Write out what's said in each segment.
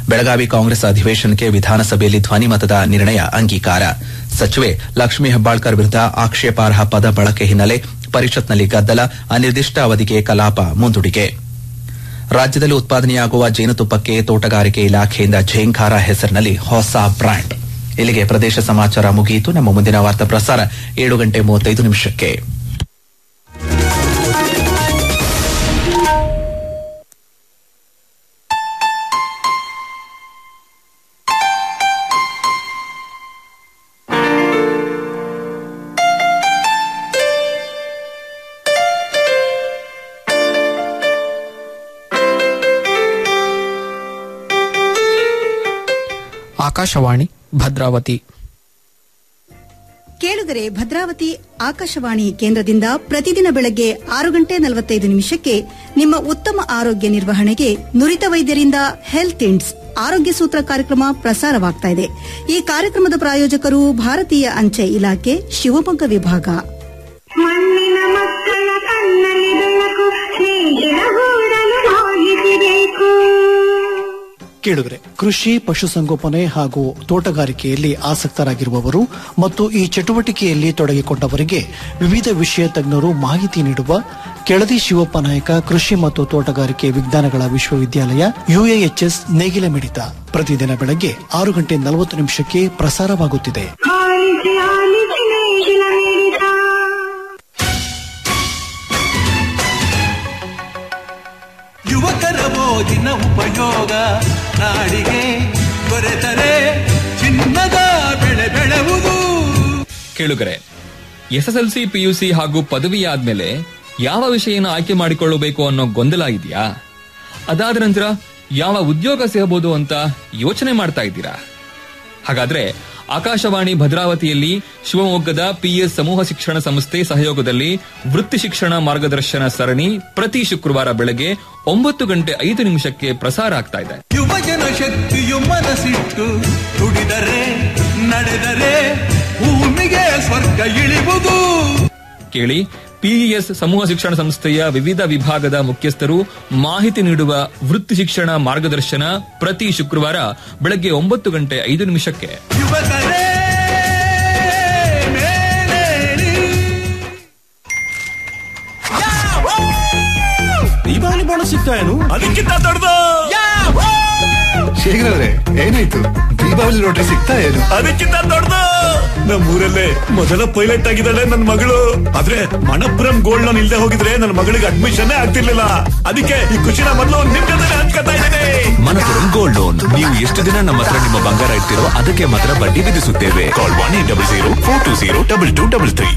ಬೆಳಗಾವಿ ಕಾಂಗ್ರೆಸ್ ಅಧಿವೇಶನಕ್ಕೆ ವಿಧಾನಸಭೆಯಲ್ಲಿ ಧ್ವನಿಮತದ ನಿರ್ಣಯ ಅಂಗೀಕಾರ ಸಚಿವೆ ಲಕ್ಷ್ಮೀ ಹೆಬ್ಬಾಳ್ಕರ್ ವಿರುದ್ಧ ಆಕ್ಷೇಪಾರ್ಹ ಪದ ಬಳಕೆ ಹಿನ್ನೆಲೆ ಪರಿಷತ್ನಲ್ಲಿ ಗದ್ದಲ ಅನಿರ್ದಿಷ್ಟ ಅವಧಿಗೆ ಕಲಾಪ ಮುಂದೂಡಿಕೆ ರಾಜ್ಯದಲ್ಲಿ ಉತ್ಪಾದನೆಯಾಗುವ ಜೇನುತುಪ್ಪಕ್ಕೆ ತೋಟಗಾರಿಕೆ ಇಲಾಖೆಯಿಂದ ಝೇಂಕಾರ ಹೆಸರಿನಲ್ಲಿ ಹೊಸ ಬ್ರ್ಯಾಂಡ್ ಇಲ್ಲಿಗೆ ಪ್ರದೇಶ ಸಮಾಚಾರ ಮುಗಿಯಿತು ನಮ್ಮ ಮುಂದಿನ ವಾರ್ತಾ ಪ್ರಸಾರ ಏಳು ಗಂಟೆ ಮೂವತ್ತೈದು ನಿಮಿಷಕ್ಕೆ ಆಕಾಶವಾಣಿ ಭದ್ರಾವತಿ ಕೇಳುಗರೆ ಭದ್ರಾವತಿ ಆಕಾಶವಾಣಿ ಕೇಂದ್ರದಿಂದ ಪ್ರತಿದಿನ ಬೆಳಗ್ಗೆ ಆರು ಗಂಟೆ ನಲವತ್ತೈದು ನಿಮಿಷಕ್ಕೆ ನಿಮ್ಮ ಉತ್ತಮ ಆರೋಗ್ಯ ನಿರ್ವಹಣೆಗೆ ನುರಿತ ವೈದ್ಯರಿಂದ ಹೆಲ್ತ್ ಇಂಡ್ಸ್ ಆರೋಗ್ಯ ಸೂತ್ರ ಕಾರ್ಯಕ್ರಮ ಪ್ರಸಾರವಾಗ್ತಾ ಇದೆ ಈ ಕಾರ್ಯಕ್ರಮದ ಪ್ರಾಯೋಜಕರು ಭಾರತೀಯ ಅಂಚೆ ಇಲಾಖೆ ಶಿವಮೊಗ್ಗ ವಿಭಾಗ ಮಣ್ಣಿನ ಮಕ್ಕಳ ಕಣ್ಣಲ್ಲಿ ಬೆಳಕು ಸ್ನೇಹಿತರ ಗೂಡಲು ಹೋಗಿಸಬೇಕು ಕೇಳುಗರೆ ಕೃಷಿ ಪಶುಸಂಗೋಪನೆ ಹಾಗೂ ತೋಟಗಾರಿಕೆಯಲ್ಲಿ ಆಸಕ್ತರಾಗಿರುವವರು ಮತ್ತು ಈ ಚಟುವಟಿಕೆಯಲ್ಲಿ ತೊಡಗಿಕೊಂಡವರಿಗೆ ವಿವಿಧ ವಿಷಯ ತಜ್ಞರು ಮಾಹಿತಿ ನೀಡುವ ಕೆಳದಿ ಶಿವಪ್ಪ ನಾಯಕ ಕೃಷಿ ಮತ್ತು ತೋಟಗಾರಿಕೆ ವಿಜ್ಞಾನಗಳ ವಿಶ್ವವಿದ್ಯಾಲಯ ಯುಎಎಚ್ಎಸ್ ನೇಗಿಲ ಮಿಡಿತ ಪ್ರತಿದಿನ ಬೆಳಗ್ಗೆ ಆರು ಗಂಟೆ ನಲವತ್ತು ನಿಮಿಷಕ್ಕೆ ಪ್ರಸಾರವಾಗುತ್ತಿದೆ ಆಲಿಸಿ ಆಲಿಸಿ ನೇಗಿಲ ಮಿಡಿತ ಯುವಕರ ಓದಿನ ಉಪಯೋಗ ನಾಡಿಗೆ ದೊರೆತರೆ ಚಿನ್ನದ ಬೆಳೆ ಬೆಳೆವುದು ಕೇಳುಗರೆ ಎಸ್ಎಸ್ಎಲ್ಸಿ ಪಿಯುಸಿ ಹಾಗೂ ಪದವಿ ಆದ್ಮೇಲೆ ಯಾವ ವಿಷಯನ ಆಯ್ಕೆ ಮಾಡಿಕೊಳ್ಳಬೇಕು ಅನ್ನೋ ಗೊಂದಲ ಇದೆಯಾ ಅದಾದ ನಂತರ ಯಾವ ಉದ್ಯೋಗ ಸಿಗಬಹುದು ಅಂತ ಯೋಚನೆ ಮಾಡ್ತಾ ಇದ್ದೀರಾ ಹಾಗಾದ್ರೆ ಆಕಾಶವಾಣಿ ಭದ್ರಾವತಿಯಲ್ಲಿ ಶಿವಮೊಗ್ಗದ ಪಿಎಸ್ ಸಮೂಹ ಶಿಕ್ಷಣ ಸಂಸ್ಥೆ ಸಹಯೋಗದಲ್ಲಿ ವೃತ್ತಿ ಶಿಕ್ಷಣ ಮಾರ್ಗದರ್ಶನ ಸರಣಿ ಪ್ರತಿ ಶುಕ್ರವಾರ ಬೆಳಗ್ಗೆ ಒಂಬತ್ತು ಗಂಟೆ ಐದು ನಿಮಿಷಕ್ಕೆ ಪ್ರಸಾರ ಆಗ್ತಾ ಇದೆ ಯುವಜನ ಶಕ್ತಿಯು ಮನಸ್ಸಿಟ್ಟು ದುಡಿದರೆ ನಡೆದರೆ ಭೂಮಿಗೆ ಸ್ವರ್ಗ ಇಳಿವುದು ಕೇಳಿ ಪಿಇಎಸ್ ಸಮೂಹ ಶಿಕ್ಷಣ ಸಂಸ್ಥೆಯ ವಿವಿಧ ವಿಭಾಗದ ಮುಖ್ಯಸ್ಥರು ಮಾಹಿತಿ ನೀಡುವ ವೃತ್ತಿ ಶಿಕ್ಷಣ ಮಾರ್ಗದರ್ಶನ ಪ್ರತಿ ಶುಕ್ರವಾರ ಬೆಳಗ್ಗೆ ಒಂಬತ್ತು ಗಂಟೆ ಐದು ನಿಮಿಷಕ್ಕೆ ಯುವಕರೇ ಮೇಲೇಳಿ ದೀಪಾವಳಿ ಬೋನಸ್ ಸಿಗ್ತಾ ಏನು ಅದಕ್ಕಿಂತ ದೊಡ್ಡದು ಶೇಖರವ್ರೆ ಏನಾಯ್ತು ದೀಪಾವಳಿ ರೋಟ್ರಿ ಸಿಗ್ತಾ ಏನು ಅದಕ್ಕಿಂತ ದೊಡ್ಡದು ನಮ್ಮೂರಲ್ಲೇ ಮೊದಲ ಪೈಲಟ್ ಆಗಿದ್ದಾಳೆ ನನ್ನ ಮಗಳು ಆದ್ರೆ ಮಣಪುರಂ ಗೋಲ್ಡ್ ಲೋನ್ ಇಲ್ಲದೆ ಹೋಗಿದ್ರೆ ನನ್ನ ಮಗಳಿಗೆ ಅಡ್ಮಿಷನ್ ಆಗ್ತಿರ್ಲಿಲ್ಲ ಅದಕ್ಕೆ ಈ ಖುಷಿನ ಮೊದಲು ನಿಮ್ ಜೊತೆ ಹಂಚ್ಕೊತಾ ಇದ್ದೇನೆ ಮನಪುರಂ ಗೋಲ್ಡ್ ಲೋನ್ ನೀವು ಎಷ್ಟು ದಿನ ನಮ್ಮ ಹತ್ರ ನಿಮ್ಮ ಬಂಗಾರ ಇಡ್ತೀರೋ ಅದಕ್ಕೆ ಮಾತ್ರ ಬಡ್ಡಿ ವಿಧಿಸುತ್ತೇವೆ call one eight double zero four two zero double two double three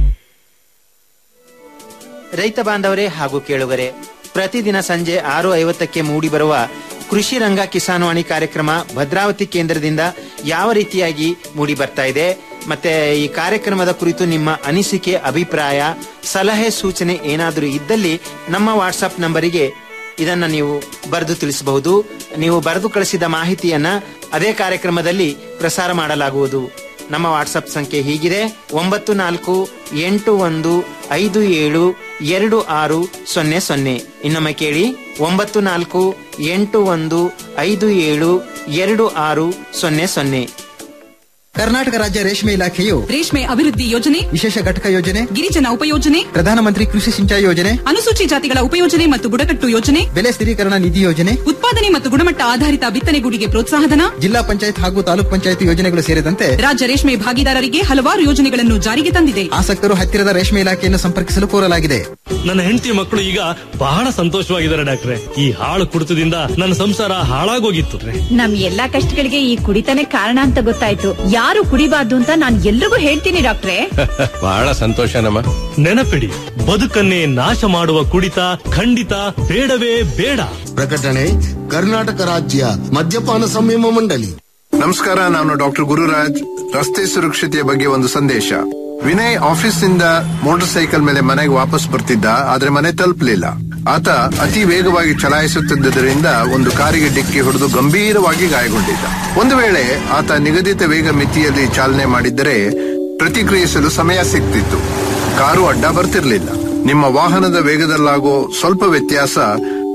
ರೈತ ಬಾಂಧವರೇ ಹಾಗೂ ಕೇಳುಗರೆ ಪ್ರತಿದಿನ ಸಂಜೆ ಆರು ಐವತ್ತಕ್ಕೆ ಮೂಡಿಬರುವ ಕೃಷಿ ರಂಗ ಕಿಸಾನ್ವಾಣಿ ಕಾರ್ಯಕ್ರಮ ಭದ್ರಾವತಿ ಕೇಂದ್ರದಿಂದ ಯಾವ ರೀತಿಯಾಗಿ ಮೂಡಿ ಬರ್ತಾ ಇದೆ ಮತ್ತೆ ಈ ಕಾರ್ಯಕ್ರಮದ ಕುರಿತು ನಿಮ್ಮ ಅನಿಸಿಕೆ ಅಭಿಪ್ರಾಯ ಸಲಹೆ ಸೂಚನೆ ಏನಾದರೂ ಇದ್ದಲ್ಲಿ ನಮ್ಮ ವಾಟ್ಸಪ್ ನಂಬರಿಗೆ ಇದನ್ನ ನೀವು ಬರೆದು ತಿಳಿಸಬಹುದು ನೀವು ಬರೆದು ಕಳಿಸಿದ ಮಾಹಿತಿಯನ್ನ ಅದೇ ಕಾರ್ಯಕ್ರಮದಲ್ಲಿ ಪ್ರಸಾರ ಮಾಡಲಾಗುವುದು ನಮ್ಮ ವಾಟ್ಸಪ್ ಸಂಖ್ಯೆ ಹೀಗಿದೆ ಒಂಬತ್ತು ನಾಲ್ಕು ಎಂಟು ಒಂದು ಐದು ಏಳು ಎರಡು ಆರು ಸೊನ್ನೆ ಸೊನ್ನೆ ಇನ್ನೊಮ್ಮೆ ಕೇಳಿ ಒಂಬತ್ತು ನಾಲ್ಕು ಎಂಟು ಒಂದು ಐದು ಏಳು ಎರಡು ಆರು ಸೊನ್ನೆ ಸೊನ್ನೆ ಕರ್ನಾಟಕ ರಾಜ್ಯ ರೇಷ್ಮೆ ಇಲಾಖೆಯು ರೇಷ್ಮೆ ಅಭಿವೃದ್ಧಿ ಯೋಜನೆ ವಿಶೇಷ ಘಟಕ ಯೋಜನೆ ಗಿರಿಜನ ಉಪಯೋಜನೆ ಪ್ರಧಾನಮಂತ್ರಿ ಕೃಷಿ ಸಿಂಚಾಯಿ ಯೋಜನೆ ಅನುಸೂಚಿ ಜಾತಿಗಳ ಉಪಯೋಜನೆ ಮತ್ತು ಬುಡಕಟ್ಟು ಯೋಜನೆ ಬೆಲೆ ಸ್ಥಿರೀಕರಣ ನಿಧಿ ಯೋಜನೆ ಉತ್ಪಾದನೆ ಮತ್ತು ಗುಣಮಟ್ಟ ಆಧಾರಿತ ಬಿತ್ತನೆಗೂಡಿಗೆ ಪ್ರೋತ್ಸಾಹಧನ ಜಿಲ್ಲಾ ಪಂಚಾಯತ್ ಹಾಗೂ ತಾಲೂಕ್ ಪಂಚಾಯತ್ ಯೋಜನೆಗಳು ಸೇರಿದಂತೆ ರಾಜ್ಯ ರೇಷ್ಮೆ ಭಾಗಿದಾರರಿಗೆ ಹಲವಾರು ಯೋಜನೆಗಳನ್ನು ಜಾರಿಗೆ ತಂದಿದೆ ಆಸಕ್ತರು ಹತ್ತಿರದ ರೇಷ್ಮೆ ಇಲಾಖೆಯನ್ನು ಸಂಪರ್ಕಿಸಲು ಕೋರಲಾಗಿದೆ ನನ್ನ ಹೆಂಡತಿ ಮಕ್ಕಳು ಈಗ ಬಹಳ ಸಂತೋಷವಾಗಿದ್ದಾರೆ ಡಾಕ್ಟ್ರೆ ಈ ಹಾಳು ಕುಡಿತದಿಂದ ನನ್ನ ಸಂಸಾರ ಹಾಳಾಗೋಗಿತ್ತು ನಮ್ ಎಲ್ಲಾ ಕಷ್ಟಗಳಿಗೆ ಈ ಕುಡಿತಾನೆ ಕಾರಣ ಅಂತ ಗೊತ್ತಾಯ್ತು ಯಾರು ಕುಡಿಬಾರ್ದು ಅಂತ ನಾನ್ ಎಲ್ರಿಗೂ ಹೇಳ್ತೀನಿ ಡಾಕ್ಟ್ರೆ ಬಹಳ ಸಂತೋಷನಮ್ಮ ನೆನಪಿಡಿ ಬದುಕನ್ನೇ ನಾಶ ಮಾಡುವ ಕುಡಿತ ಖಂಡಿತ ಬೇಡವೇ ಬೇಡ ಪ್ರಕಟಣೆ ಕರ್ನಾಟಕ ರಾಜ್ಯ ಮದ್ಯಪಾನ ಸಂಯಮ ಮಂಡಳಿ ನಮಸ್ಕಾರ ನಾನು ಡಾಕ್ಟರ್ ಗುರುರಾಜ್ ರಸ್ತೆ ಸುರಕ್ಷತೆಯ ಬಗ್ಗೆ ಒಂದು ಸಂದೇಶ ವಿನಯ್ ಆಫೀಸ್ನಿಂದ ಮೋಟಾರ್ ಸೈಕಲ್ ಮೇಲೆ ಮನೆಗೆ ವಾಪಸ್ ಬರ್ತಿದ್ದ ಆದ್ರೆ ಮನೆ ತಲುಪಲಿಲ್ಲ ಆತ ಅತಿ ವೇಗವಾಗಿ ಚಲಾಯಿಸುತ್ತಿದ್ದರಿಂದ ಒಂದು ಕಾರಿಗೆ ಡಿಕ್ಕಿ ಹೊಡೆದು ಗಂಭೀರವಾಗಿ ಗಾಯಗೊಂಡಿದ್ದ ಒಂದು ವೇಳೆ ಆತ ನಿಗದಿತ ವೇಗ ಮಿತಿಯಲ್ಲಿ ಚಾಲನೆ ಮಾಡಿದ್ದರೆ ಪ್ರತಿಕ್ರಿಯಿಸಲು ಸಮಯ ಸಿಗ್ತಿತ್ತು ಕಾರು ಅಡ್ಡ ಬರ್ತಿರ್ಲಿಲ್ಲ ನಿಮ್ಮ ವಾಹನದ ವೇಗದಲ್ಲಾಗೋ ಸ್ವಲ್ಪ ವ್ಯತ್ಯಾಸ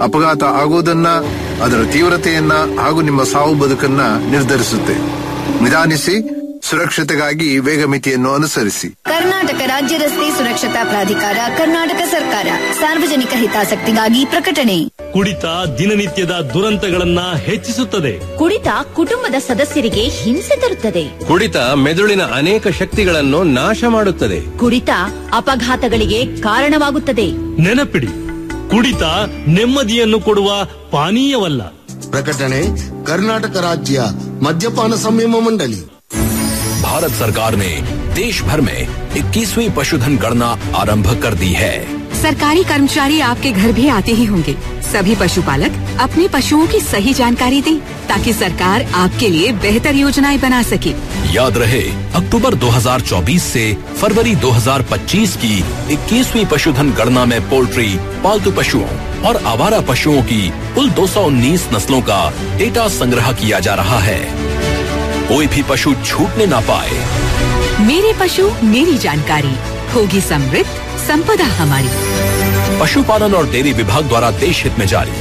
ಅಪಘಾತ ಆಗುವುದನ್ನ ಅದರ ತೀವ್ರತೆಯನ್ನ ಹಾಗೂ ನಿಮ್ಮ ಸಾವು ಬದುಕನ್ನ ನಿರ್ಧರಿಸುತ್ತೆ ನಿಧಾನಿಸಿ ಸುರಕ್ಷತೆಗಾಗಿ ವೇಗ ಮಿತಿಯನ್ನು ಅನುಸರಿಸಿ ಕರ್ನಾಟಕ ರಾಜ್ಯ ರಸ್ತೆ ಸುರಕ್ಷತಾ ಪ್ರಾಧಿಕಾರ ಕರ್ನಾಟಕ ಸರ್ಕಾರ ಸಾರ್ವಜನಿಕ ಹಿತಾಸಕ್ತಿಗಾಗಿ ಪ್ರಕಟಣೆ ಕುಡಿತ ದಿನನಿತ್ಯದ ದುರಂತಗಳನ್ನ ಹೆಚ್ಚಿಸುತ್ತದೆ ಕುಡಿತ ಕುಟುಂಬದ ಸದಸ್ಯರಿಗೆ ಹಿಂಸೆ ತರುತ್ತದೆ ಕುಡಿತ ಮೆದುಳಿನ ಅನೇಕ ಶಕ್ತಿಗಳನ್ನು ನಾಶ ಮಾಡುತ್ತದೆ ಕುಡಿತ ಅಪಘಾತಗಳಿಗೆ ಕಾರಣವಾಗುತ್ತದೆ ನೆನಪಿಡಿ ಕುಡಿತ ನೆಮ್ಮದಿಯನ್ನು ಕೊಡುವ ಪಾನೀಯವಲ್ಲ ಪ್ರಕಟಣೆ ಕರ್ನಾಟಕ ರಾಜ್ಯ ಮದ್ಯಪಾನ ಸಂಯಮ ಮಂಡಳಿ भारत सरकार ने देश भर में 21वीं पशुधन गणना आरंभ कर दी है सरकारी कर्मचारी आपके घर भी आते ही होंगे सभी पशुपालक अपने पशुओं की सही जानकारी दें ताकि सरकार आपके लिए बेहतर योजनाएं बना सके याद रहे अक्टूबर 2024 से फरवरी 2025 की 21वीं पशुधन गणना में पोल्ट्री पालतू पशुओं और आवारा पशुओं की कुल 219 नस्लों का डेटा संग्रह किया जा रहा है कोई भी पशु छूटने ना पाए मेरे पशु मेरी जानकारी होगी समृद्ध संपदा हमारी पशुपालन और डेयरी विभाग द्वारा देश हित में जारी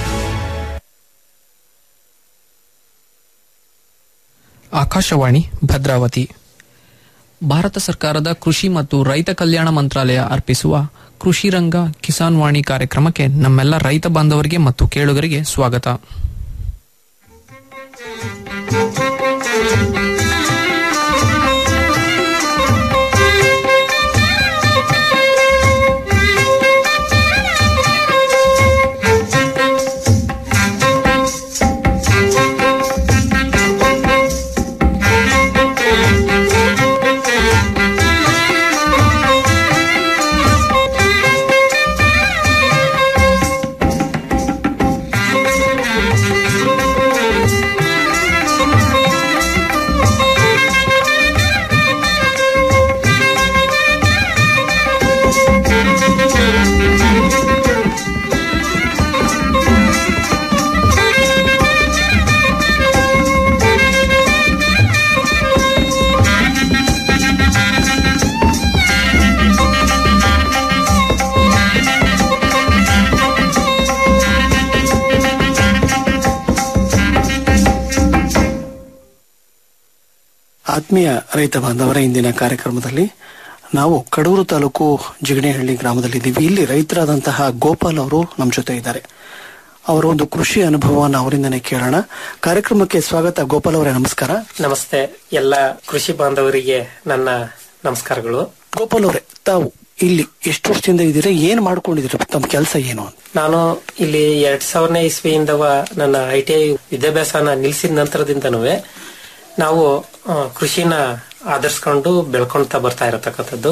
ಆಕಾಶವಾಣಿ ಭದ್ರಾವತಿ ಭಾರತ ಸರ್ಕಾರದ ಕೃಷಿ ಮತ್ತು ರೈತ ಕಲ್ಯಾಣ ಮಂತ್ರಾಲಯ ಅರ್ಪಿಸುವ ಕೃಷಿ ರಂಗ ಕಿಸಾನ್ ವಾಣಿ ಕಾರ್ಯಕ್ರಮಕ್ಕೆ ನಮ್ಮೆಲ್ಲ ರೈತ ಬಾಂಧವರಿಗೆ ಮತ್ತು ಕೇಳುಗರಿಗೆ ಸ್ವಾಗತ ಆತ್ಮೀಯ ರೈತ ಬಾಂಧವರ ಇಂದಿನ ಕಾರ್ಯಕ್ರಮದಲ್ಲಿ ನಾವು ಕಡೂರು ತಾಲೂಕು ಜಿಗಣೇಹಳ್ಳಿ ಗ್ರಾಮದಲ್ಲಿದ್ದೀವಿ ಇಲ್ಲಿ ರೈತರಾದಂತಹ ಗೋಪಾಲ್ ಅವರು ನಮ್ಮ ಜೊತೆ ಇದ್ದಾರೆ ಅವರ ಒಂದು ಕೃಷಿ ಅನುಭವವನ್ನು ಅವರಿಂದನೇ ಕೇಳೋಣ ಕಾರ್ಯಕ್ರಮಕ್ಕೆ ಸ್ವಾಗತ ಗೋಪಾಲ್ ಅವರೇ ನಮಸ್ಕಾರ ನಮಸ್ತೆ ಎಲ್ಲ ಕೃಷಿ ಬಾಂಧವರಿಗೆ ನನ್ನ ನಮಸ್ಕಾರಗಳು ಗೋಪಾಲ್ ಅವರೇ ತಾವು ಇಲ್ಲಿ ಎಷ್ಟು ವರ್ಷದಿಂದ ಇದ್ದೀರಾ ಏನ್ ಮಾಡ್ಕೊಂಡಿದ್ದೀರಾ ತಮ್ಮ ಕೆಲಸ ಏನು ಅಂತ ನಾನು ಇಲ್ಲಿ ಎರಡ್ ಸಾವಿರನೇ ಇಸ್ವಿಯಿಂದವ ನನ್ನ ಐ ಟಿ ಐ ವಿದ್ಯಾಭ್ಯಾಸನ ನಿಲ್ಸಿದ ನಂತರದಿಂದನೂ ನಾವು ಆ, ಕೃಷಿನ ಆಧರಿಸ್ಕೊಂಡು ಬೆಳ್ಕೊಂತ ಬರ್ತಾ ಇರತಕ್ಕಂಥದ್ದು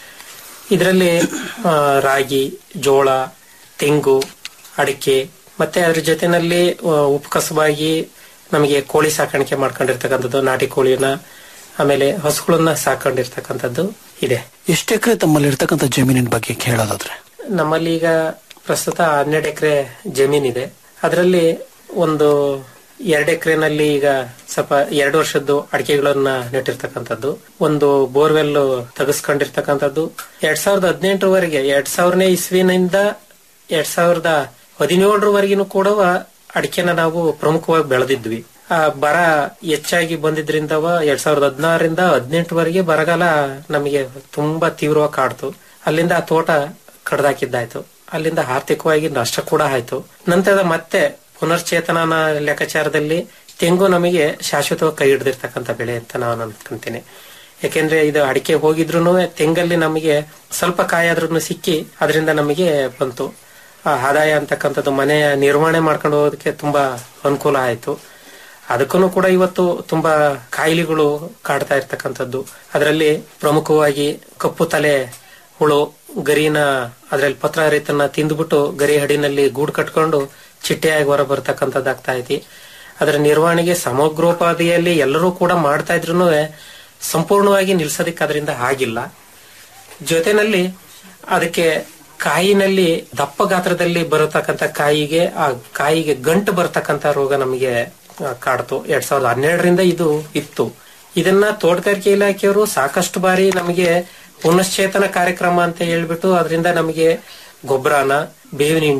ಇದರಲ್ಲಿ ಆ, ರಾಗಿ ಜೋಳ ತೆಂಗು ಅಡಿಕೆ ಮತ್ತೆ ಅದ್ರ ಜೊತೆನಲ್ಲಿ ಆ, ಉಪಕಸಬಾಗಿ ನಮಗೆ ಕೋಳಿ ಸಾಕಾಣಿಕೆ ಮಾಡ್ಕೊಂಡಿರ್ತಕ್ಕಂಥದ್ದು ನಾಟಿ ಕೋಳಿನ ಆಮೇಲೆ ಹಸುಗಳನ್ನ ಸಾಕೊಂಡಿರ್ತಕ್ಕಂಥದ್ದು ಇದೆ ಎಷ್ಟು ಎಕರೆ ತಮ್ಮಲ್ಲಿ ಇರ್ತಕ್ಕಂಥ ಜಮೀನಿನ ಬಗ್ಗೆ ಕೇಳೋದಾದ್ರೆ ನಮ್ಮಲ್ಲಿ ಈಗ ಪ್ರಸ್ತುತ ಹನ್ನೆರಡು ಎಕರೆ ಜಮೀನಿದೆ ಅದರಲ್ಲಿ ಒಂದು ಎರಡು ಎಕರೆನಲ್ಲಿ ಈಗ ಸ್ವಲ್ಪ ಎರಡು ವರ್ಷದ್ದು ಅಡಿಕೆಗಳನ್ನ ನೆಟ್ಟಿರ್ತಕ್ಕಂಥದ್ದು ಒಂದು ಬೋರ್ವೆಲ್ ತೆಗೆಸ್ಕೊಂಡಿರ್ತಕ್ಕಂಥದ್ದು ಎರಡ್ ಸಾವಿರದ ಹದಿನೆಂಟರವರೆಗೆ ಎರಡ್ ಸಾವಿರನೇ ಇಸ್ವಿನಿಂದ ಎರಡ್ ಸಾವಿರದ ಹದಿನೇಳರವರೆಗಿನೂ ಕೂಡ ಅಡಿಕೆನ ನಾವು ಪ್ರಮುಖವಾಗಿ ಬೆಳೆದಿದ್ವಿ ಆ ಬರ ಹೆಚ್ಚಾಗಿ ಬಂದಿದ್ರಿಂದವ ಎರಡ್ ಸಾವಿರದ ಹದಿನಾರರಿಂದ ಹದಿನೆಂಟರವರೆಗೆ ಬರಗಾಲ ನಮಗೆ ತುಂಬಾ ತೀವ್ರವಾಗಿ ಕಾಡ್ತು ಅಲ್ಲಿಂದ ಆ ತೋಟ ಕಡ್ದಾಕಿದ್ದಾಯ್ತು ಅಲ್ಲಿಂದ ಆರ್ಥಿಕವಾಗಿ ನಷ್ಟ ಕೂಡ ಆಯ್ತು ನಂತರ ಮತ್ತೆ ಪುನರ್ಚೇತನನ ಲೆಕ್ಕಾಚಾರದಲ್ಲಿ ತೆಂಗು ನಮಗೆ ಶಾಶ್ವತವಾಗಿ ಕೈ ಹಿಡಿದಿರ್ತಕ್ಕಂಥ ಬೆಳೆ ಅಂತ ನಾನು ಅನ್ಕೊಂತೀನಿ ಯಾಕೆಂದ್ರೆ ಇದು ಅಡಿಕೆ ಹೋಗಿದ್ರು ತೆಂಗಲ್ಲಿ ನಮಗೆ ಸ್ವಲ್ಪ ಕಾಯಾದ್ರೂ ಸಿಕ್ಕಿ ಅದರಿಂದ ನಮಗೆ ಬಂತು ಆ ಆದಾಯ ಅಂತಕ್ಕಂಥದ್ದು ಮನೆಯ ನಿರ್ವಹಣೆ ಮಾಡ್ಕೊಂಡು ಹೋಗೋದಕ್ಕೆ ತುಂಬಾ ಅನುಕೂಲ ಆಯ್ತು ಅದಕ್ಕೂ ಕೂಡ ಇವತ್ತು ತುಂಬಾ ಕಾಯಿಲೆಗಳು ಕಾಡ್ತಾ ಇರ್ತಕ್ಕಂಥದ್ದು ಅದರಲ್ಲಿ ಪ್ರಮುಖವಾಗಿ ಕಪ್ಪು ತಲೆ ಹುಳು ಗರಿನ ಅದರಲ್ಲಿ ಪತ್ರ ಹರಿತನ್ನ ತಿಂದ್ಬಿಟ್ಟು ಗರಿ ಹಡಿನಲ್ಲಿ ಗೂಡು ಕಟ್ಕೊಂಡು ಚಿಟ್ಟೆಯಾಗಿ ಹೊರ ಬರ್ತಕ್ಕಂಥದ್ದಾಗ್ತಾ ಐತಿ ಅದರ ನಿರ್ವಹಣೆಗೆ ಸಮಗ್ರೋಪಾದಿಯಲ್ಲಿ ಎಲ್ಲರೂ ಕೂಡ ಮಾಡ್ತಾ ಇದ್ರು ಸಂಪೂರ್ಣವಾಗಿ ನಿಲ್ಸೋದಕ್ಕೆ ಅದರಿಂದ ಆಗಿಲ್ಲ ಜೊತೆನಲ್ಲಿ ಅದಕ್ಕೆ ಕಾಯಿನಲ್ಲಿ ದಪ್ಪ ಗಾತ್ರದಲ್ಲಿ ಬರತಕ್ಕಂತ ಕಾಯಿಗೆ ಆ ಕಾಯಿಗೆ ಗಂಟು ಬರ್ತಕ್ಕಂತ ರೋಗ ನಮಗೆ ಆ, ಕಾಡ್ತು ಎರಡ್ ಸಾವಿರದ ಹನ್ನೆರಡರಿಂದ ಇದು ಇತ್ತು ಇದನ್ನ ತೋಟಗಾರಿಕೆ ಇಲಾಖೆಯವರು ಸಾಕಷ್ಟು ಬಾರಿ ನಮಗೆ ಪುನಶ್ಚೇತನ ಕಾರ್ಯಕ್ರಮ ಅಂತ ಹೇಳ್ಬಿಟ್ಟು ಅದರಿಂದ ನಮಗೆ ಗೊಬ್ಬರನ ಬೇವಿನ ಹಿಂಡಿ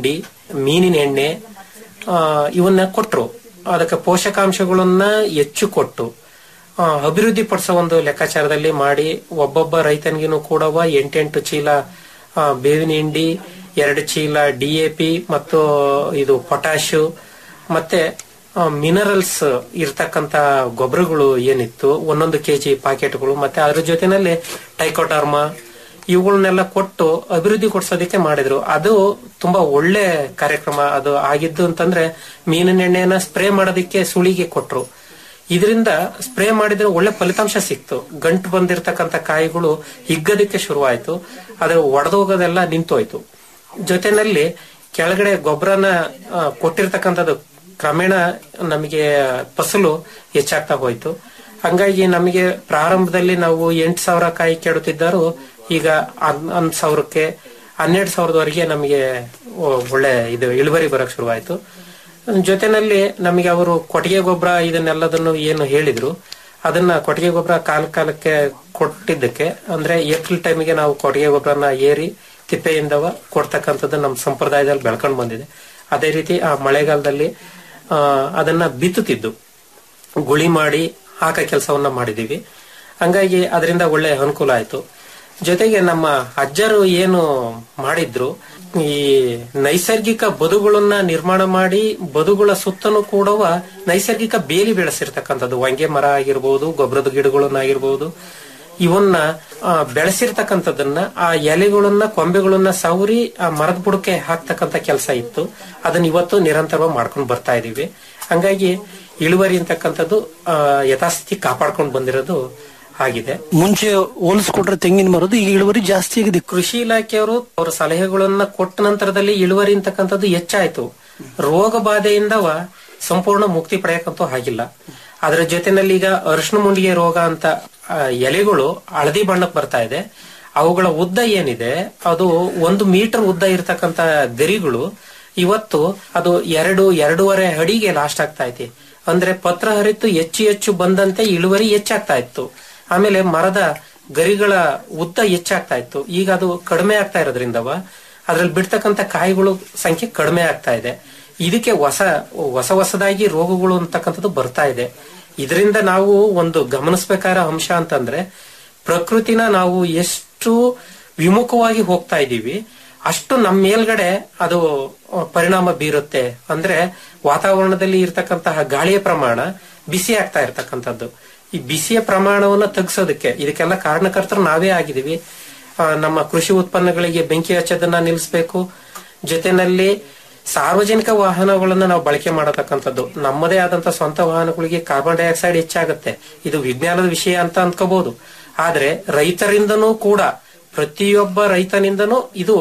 ಮೀನಿನ ಎಣ್ಣೆ ಆ, ಇವನ್ನ ಕೊಟ್ರು ಅದಕ್ಕೆ ಪೋಷಕಾಂಶಗಳನ್ನ ಹೆಚ್ಚು ಕೊಟ್ಟು ಆ, ಅಭಿವೃದ್ಧಿ ಪಡಿಸೋ ಒಂದು ಲೆಕ್ಕಾಚಾರದಲ್ಲಿ ಮಾಡಿ ಒಬ್ಬೊಬ್ಬ ರೈತನಿಗೂ ಕೂಡವ ಎಂಟೆಂಟು ಚೀಲ ಆ, ಬೇವಿನ ಹಿಂಡಿ ಎರಡು ಚೀಲ ಡಿಎಪಿ ಮತ್ತು ಇದು ಪೊಟ್ಯಾಶು ಮತ್ತೆ ಮಿನರಲ್ಸ್ ಇರ್ತಕ್ಕಂತ ಗೊಬ್ಬರಗಳು ಏನಿತ್ತು ಒಂದೊಂದು ಕೆಜಿ ಪ್ಯಾಕೆಟ್ಗಳು ಮತ್ತೆ ಅದ್ರ ಜೊತೆನಲ್ಲಿ ಟೈಕೋಟರ್ಮ ಇವುಗಳನ್ನೆಲ್ಲ ಕೊಟ್ಟು ಅಭಿವೃದ್ಧಿ ಕೊಡ್ಸೋದಕ್ಕೆ ಮಾಡಿದ್ರು ಅದು ತುಂಬಾ ಒಳ್ಳೆ ಕಾರ್ಯಕ್ರಮ ಅದು ಆಗಿದ್ದು ಅಂತಂದ್ರೆ ಮೀನಿನ ಎಣ್ಣೆನ ಸ್ಪ್ರೇ ಮಾಡೋದಕ್ಕೆ ಸುಳಿಗೆ ಕೊಟ್ರು ಇದರಿಂದ ಸ್ಪ್ರೇ ಮಾಡಿದ್ರೆ ಒಳ್ಳೆ ಫಲಿತಾಂಶ ಸಿಕ್ತು ಗಂಟು ಬಂದಿರತಕ್ಕಂತ ಕಾಯಿಗಳು ಹಿಗ್ಗದಕ್ಕೆ ಶುರುವಾಯ್ತು ಅದು ಒಡೆದೋಗೋದೆಲ್ಲ ನಿಂತೋಯ್ತು ಜೊತೆನಲ್ಲಿ ಕೆಳಗಡೆ ಗೊಬ್ಬರನ ಕೊಟ್ಟಿರ್ತಕ್ಕಂಥದ್ದು ಕ್ರಮೇಣ ನಮಗೆ ಫಸಲು ಹೆಚ್ಚಾಗ್ತಾ ಹೋಯ್ತು ಹಂಗಾಗಿ ನಮಗೆ ಪ್ರಾರಂಭದಲ್ಲಿ ನಾವು ಎಂಟು ಸಾವಿರ ಕಾಯಿ ಕೆಡುತ್ತಿದ್ದರು ಈಗ ಹನ್ನೊಂದು ಸಾವಿರಕ್ಕೆ ಹನ್ನೆರಡು ಸಾವಿರದವರೆಗೆ ನಮಗೆ ಒ- ಒಳ್ಳೆ ಇದು ಇಳುವರಿ ಬರಕ್ ಶುರುವಾಯ್ತು ಜೊತೆನಲ್ಲಿ ನಮಗೆ ಅವರು ಕೊಟ್ಟಿಗೆ ಗೊಬ್ಬರ ಇದನ್ನೆಲ್ಲದನ್ನು ಏನು ಹೇಳಿದ್ರು ಅದನ್ನ ಕೊಟ್ಟಿಗೆ ಗೊಬ್ಬರ ಕಾಲ ಕಾಲಕ್ಕೆ ಕೊಟ್ಟಿದ್ದಕ್ಕೆ ಅಂದ್ರೆ ಏಪ್ರಿಲ್ ಟೈಮಿಗೆ ನಾವು ಕೊಟ್ಟಿಗೆ ಗೊಬ್ಬರನ ಏರಿ ತಿಪ್ಪೆಯಿಂದವ ಕೊಡ್ತಕ್ಕಂಥದ್ದು ನಮ್ಮ ಸಂಪ್ರದಾಯದಲ್ಲಿ ಬೆಳ್ಕೊಂಡು ಬಂದಿದೆ ಅದೇ ರೀತಿ ಆ ಮಳೆಗಾಲದಲ್ಲಿ ಆ, ಅದನ್ನ ಬಿತ್ತುತ್ತಿದ್ದು ಗುಳಿ ಮಾಡಿ ಹಾಕ ಕೆಲಸವನ್ನ ಮಾಡಿದೀವಿ ಹಂಗಾಗಿ ಅದರಿಂದ ಒಳ್ಳೆ ಅನುಕೂಲ ಆಯ್ತು ಜೊತೆಗೆ ನಮ್ಮ ಅಜ್ಜರು ಏನು ಮಾಡಿದ್ರು ಈ ನೈಸರ್ಗಿಕ ಬದುಗಳನ್ನ ನಿರ್ಮಾಣ ಮಾಡಿ ಬದುಗಳ ಸುತ್ತಲೂ ಕೂಡವ ನೈಸರ್ಗಿಕ ಬೇಲಿ ಬೆಳೆಸಿರ್ತಕ್ಕಂಥದ್ದು ಹೊಂಗೆ ಮರ ಆಗಿರ್ಬೋದು ಗೊಬ್ಬರದ ಗಿಡಗಳನ್ನಾಗಿರ್ಬೋದು ಇವನ್ನ ಆ, ಬೆಳೆಸಿರ್ತಕ್ಕಂಥದ್ದನ್ನ ಆ ಎಲೆಗಳನ್ನ ಕೊಂಬೆಗಳನ್ನ ಸವರಿ ಆ ಮರದ ಬುಡಕ್ಕೆ ಹಾಕ್ತಕ್ಕಂಥ ಕೆಲಸ ಇತ್ತು ಅದನ್ನ ಇವತ್ತು ನಿರಂತರವಾಗಿ ಮಾಡ್ಕೊಂಡು ಬರ್ತಾ ಇದೀವಿ ಹಂಗಾಗಿ ಇಳುವರಿ ಅಂತಕ್ಕಂಥದ್ದು ಆ, ಯಥಾಸ್ಥಿತಿ ಕಾಪಾಡ್ಕೊಂಡು ಬಂದಿರೋದು ಆಗಿದೆ ಮುಂಚೆ ಹೋಲಿಸ್ಕೊಂಡ್ರೆ ತೆಂಗಿನ ಮರದ್ದು ಈಗ ಇಳುವರಿ ಜಾಸ್ತಿ ಆಗಿದೆ ಕೃಷಿ ಇಲಾಖೆಯವರು ಅವರ ಸಲಹೆಗಳನ್ನ ಕೊಟ್ಟ ನಂತರದಲ್ಲಿ ಇಳುವರಿ ಅಂತಕ್ಕಂಥದ್ದು ಹೆಚ್ಚಾಯ್ತು ರೋಗ ಬಾಧೆಯಿಂದವ ಸಂಪೂರ್ಣ ಮುಕ್ತಿ ಪಡೆಯಕ್ಕಂತೂ ಆಗಿಲ್ಲ ಅದರ ಜೊತೆನಲ್ಲಿ ಈಗ ಅರಿಶಿನ ಮುಂಡಿಗೆ ರೋಗ ಅಂತ ಆ, ಎಲೆಗಳು ಹಳದಿ ಬಣ್ಣಕ್ಕೆ ಬರ್ತಾ ಇದೆ ಅವುಗಳ ಉದ್ದ ಏನಿದೆ ಅದು ಒಂದು ಮೀಟರ್ ಉದ್ದ ಇರತಕ್ಕಂತ ಗರಿಗಳು ಇವತ್ತು ಅದು ಎರಡು ಎರಡೂವರೆ ಅಡಿಗೆ ಲಾಸ್ಟ್ ಆಗ್ತಾ ಐತಿ ಅಂದ್ರೆ ಪತ್ರ ಹರಿತು ಹೆಚ್ಚು ಹೆಚ್ಚು ಬಂದಂತೆ ಇಳುವರಿ ಹೆಚ್ಚಾಗ್ತಾ ಇತ್ತು ಆಮೇಲೆ ಮರದ ಗರಿಗಳ ಉದ್ದ ಹೆಚ್ಚಾಗ್ತಾ ಇತ್ತು ಈಗ ಅದು ಕಡಿಮೆ ಆಗ್ತಾ ಇರೋದ್ರಿಂದವ ಅದ್ರಲ್ಲಿ ಬಿಡ್ತಕ್ಕಂತ ಕಾಯಿಗಳು ಸಂಖ್ಯೆ ಕಡಿಮೆ ಆಗ್ತಾ ಇದೆ ಇದಕ್ಕೆ ಹೊಸ ಹೊಸ ಹೊಸದಾಗಿ ರೋಗಗಳು ಅಂತಕ್ಕಂಥದ್ದು ಬರ್ತಾ ಇದೆ ಇದರಿಂದ ನಾವು ಒಂದು ಗಮನಿಸಬೇಕಾದ ಅಂಶ ಅಂತಂದ್ರೆ ಪ್ರಕೃತಿನ ನಾವು ಎಷ್ಟು ವಿಮುಖವಾಗಿ ಹೋಗ್ತಾ ಇದ್ದೀವಿ ಅಷ್ಟು ನಮ್ಮ ಮೇಲ್ಗಡೆ ಅದು ಅಹ್, ಪರಿಣಾಮ ಬೀರುತ್ತೆ ಅಂದ್ರೆ ವಾತಾವರಣದಲ್ಲಿ ಇರತಕ್ಕಂತಹ ಗಾಳಿಯ ಪ್ರಮಾಣ ಬಿಸಿ ಆಗ್ತಾ ಇರತಕ್ಕಂಥದ್ದು ಈ ಬಿಸಿಯ ಪ್ರಮಾಣವನ್ನು ತಗ್ಸೋದಕ್ಕೆ ಇದಕ್ಕೆಲ್ಲ ಕಾರಣಕರ್ತರು ನಾವೇ ಆಗಿದೀವಿ ಆ, ನಮ್ಮ ಕೃಷಿ ಉತ್ಪನ್ನಗಳಿಗೆ ಬೆಂಕಿ ಹಚ್ಚೋದನ್ನ ನಿಲ್ಲಿಸಬೇಕು ಜೊತೆನಲ್ಲಿ ಸಾರ್ವಜನಿಕ ವಾಹನಗಳನ್ನ ನಾವು ಬಳಕೆ ಮಾಡತಕ್ಕಂಥದ್ದು ನಮ್ಮದೇ ಆದಂತ ಸ್ವಂತ ವಾಹನಗಳಿಗೆ ಕಾರ್ಬನ್ ಡೈಆಕ್ಸೈಡ್ ಹೆಚ್ಚಾಗುತ್ತೆ ಇದು ವಿಜ್ಞಾನದ ವಿಷಯ ಅಂತ ಅನ್ಕೋಬಹುದು ಆದ್ರೆ ರೈತರಿಂದನೂ ಕೂಡ ಪ್ರತಿಯೊಬ್ಬ ರೈತನಿಂದನೂ ಇದು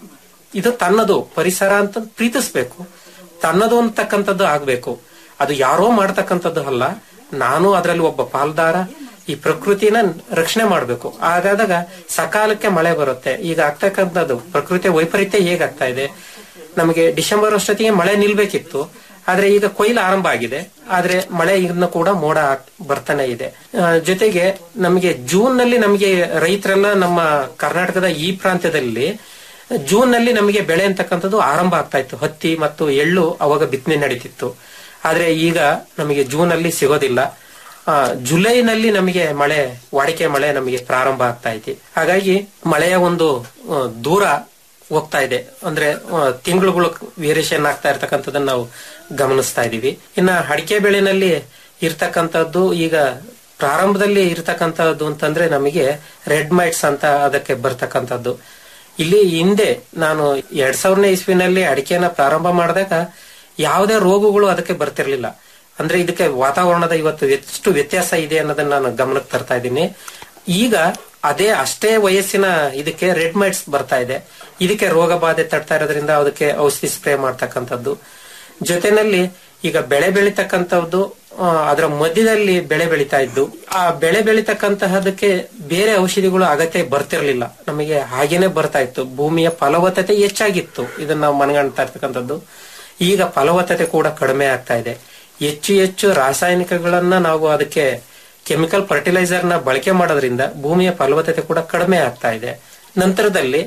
ಇದು ತನ್ನದು ಪರಿಸರ ಅಂತ ಪ್ರೀತಿಸ್ಬೇಕು ತನ್ನದು ಅಂತಕ್ಕಂಥದ್ದು ಆಗ್ಬೇಕು ಅದು ಯಾರೋ ಮಾಡ್ತಕ್ಕಂಥದ್ದು ಅಲ್ಲ ನಾನು ಅದರಲ್ಲಿ ಒಬ್ಬ ಪಾಲ್ದಾರ ಈ ಪ್ರಕೃತಿನ ರಕ್ಷಣೆ ಮಾಡಬೇಕು ಹಾಗಾದಾಗ ಸಕಾಲಕ್ಕೆ ಮಳೆ ಬರುತ್ತೆ ಈಗ ಆಗ್ತಕ್ಕಂಥದ್ದು ಪ್ರಕೃತಿಯ ವೈಪರೀತ್ಯ ಹೇಗಾಗ್ತಾ ಇದೆ ನಮಗೆ ಡಿಸೆಂಬರ್ ಅಷ್ಟೊತ್ತಿಗೆ ಮಳೆ ನಿಲ್ಬೇಕಿತ್ತು ಆದ್ರೆ ಈಗ ಕೊಯ್ಲು ಆರಂಭ ಆಗಿದೆ ಆದ್ರೆ ಮಳೆ ಇನ್ನು ಕೂಡ ಮೋಡ ಆಗ್- ಬರ್ತಾನೆ ಇದೆ ಆ, ಜೊತೆಗೆ ನಮಗೆ ಜೂನ್ ನಲ್ಲಿ ನಮಗೆ ರೈತರೆಲ್ಲ ನಮ್ಮ ಕರ್ನಾಟಕದ ಈ ಪ್ರಾಂತ್ಯದಲ್ಲಿ ಜೂನ್ ನಲ್ಲಿ ನಮಗೆ ಬೆಳೆ ಅಂತಕ್ಕಂಥದ್ದು ಆರಂಭ ಆಗ್ತಾ ಇತ್ತು ಹತ್ತಿ ಮತ್ತು ಎಳ್ಳು ಅವಾಗ ಬಿತ್ತನೆ ನಡೀತಿತ್ತು ಆದ್ರೆ ಈಗ ನಮಗೆ ಜೂನ್ ಅಲ್ಲಿ ಸಿಗೋದಿಲ್ಲ ಆ, ಜುಲೈನಲ್ಲಿ ನಮಗೆ ಮಳೆ ವಾಡಿಕೆ ಮಳೆ ನಮಗೆ ಪ್ರಾರಂಭ ಆಗ್ತಾ ಐತಿ ಹಾಗಾಗಿ ಮಳೆಯ ಒಂದು ಆ, ದೂರ ಹೋಗ್ತಾ ಇದೆ ಅಂದ್ರೆ ತಿಂಗಳುಗಳು ವೇರಿಯೇಷನ್ ಆಗ್ತಾ ಇರ್ತಕ್ಕಂಥದ್ದನ್ನ ನಾವು ಗಮನಿಸ್ತಾ ಇದೀವಿ ಇನ್ನ ಅಡಿಕೆ ಬೆಳೆನಲ್ಲಿ ಇರ್ತಕ್ಕಂಥದ್ದು ಈಗ ಪ್ರಾರಂಭದಲ್ಲಿ ಇರ್ತಕ್ಕಂಥದ್ದು ಅಂತಂದ್ರೆ ನಮಗೆ ರೆಡ್ ಮೈಟ್ಸ್ ಅಂತ ಅದಕ್ಕೆ ಬರ್ತಕ್ಕಂಥದ್ದು ಇಲ್ಲಿ ಹಿಂದೆ ನಾನು ಎರಡ್ ಸಾವಿರನೇ ಇಸ್ವಿನಲ್ಲಿ ಅಡಿಕೆನ ಪ್ರಾರಂಭ ಮಾಡಿದಾಗ ಯಾವುದೇ ರೋಗಗಳು ಅದಕ್ಕೆ ಬರ್ತಿರ್ಲಿಲ್ಲ ಅಂದ್ರೆ ಇದಕ್ಕೆ ವಾತಾವರಣದ ಇವತ್ತು ಎಷ್ಟು ವ್ಯತ್ಯಾಸ ಇದೆ ಅನ್ನೋದನ್ನ ನಾನು ಗಮನಕ್ಕೆ ತರ್ತಾ ಇದ್ದೀನಿ ಈಗ ಅದೇ ಅಷ್ಟೇ ವಯಸ್ಸಿನ ಇದಕ್ಕೆ ರೆಡ್ ಮೈಟ್ಸ್ ಬರ್ತಾ ಇದೆ ಇದಕ್ಕೆ ರೋಗ ಬಾಧೆ ತಡ್ತಾ ಇರೋದ್ರಿಂದ ಅದಕ್ಕೆ ಔಷಧಿ ಸ್ಪ್ರೇ ಮಾಡ್ತಕ್ಕಂಥದ್ದು ಜೊತೆನಲ್ಲಿ ಈಗ ಬೆಳೆ ಬೆಳಿತಕ್ಕಂಥದ್ದು ಆ, ಅದರ ಮಧ್ಯದಲ್ಲಿ ಬೆಳೆ ಬೆಳಿತಾ ಇದ್ದು ಆ ಬೆಳೆ ಬೆಳಿತಕ್ಕಂತಹದಕ್ಕೆ ಬೇರೆ ಔಷಧಿಗಳು ಅಗತ್ಯ ಬರ್ತಿರ್ಲಿಲ್ಲ ನಮಗೆ ಹಾಗೇನೆ ಬರ್ತಾ ಇತ್ತು ಭೂಮಿಯ ಫಲವತ್ತತೆ ಹೆಚ್ಚಾಗಿತ್ತು ಇದನ್ನ ನಾವು ಮನಗಾಣ್ತಾ ಇರ್ತಕ್ಕಂಥದ್ದು ಈಗ ಫಲವತ್ತತೆ ಕೂಡ ಕಡಿಮೆ ಆಗ್ತಾ ಇದೆ ಹೆಚ್ಚು ಹೆಚ್ಚು ರಾಸಾಯನಿಕಗಳನ್ನ ನಾವು ಅದಕ್ಕೆ ಕೆಮಿಕಲ್ ಫರ್ಟಿಲೈಸರ್ ನ ಬಳಕೆ ಮಾಡೋದ್ರಿಂದ ಭೂಮಿಯ ಫಲವತ್ತತೆ ಕೂಡ ಕಡಿಮೆ ಆಗ್ತಾ ಇದೆ ನಂತರದಲ್ಲಿ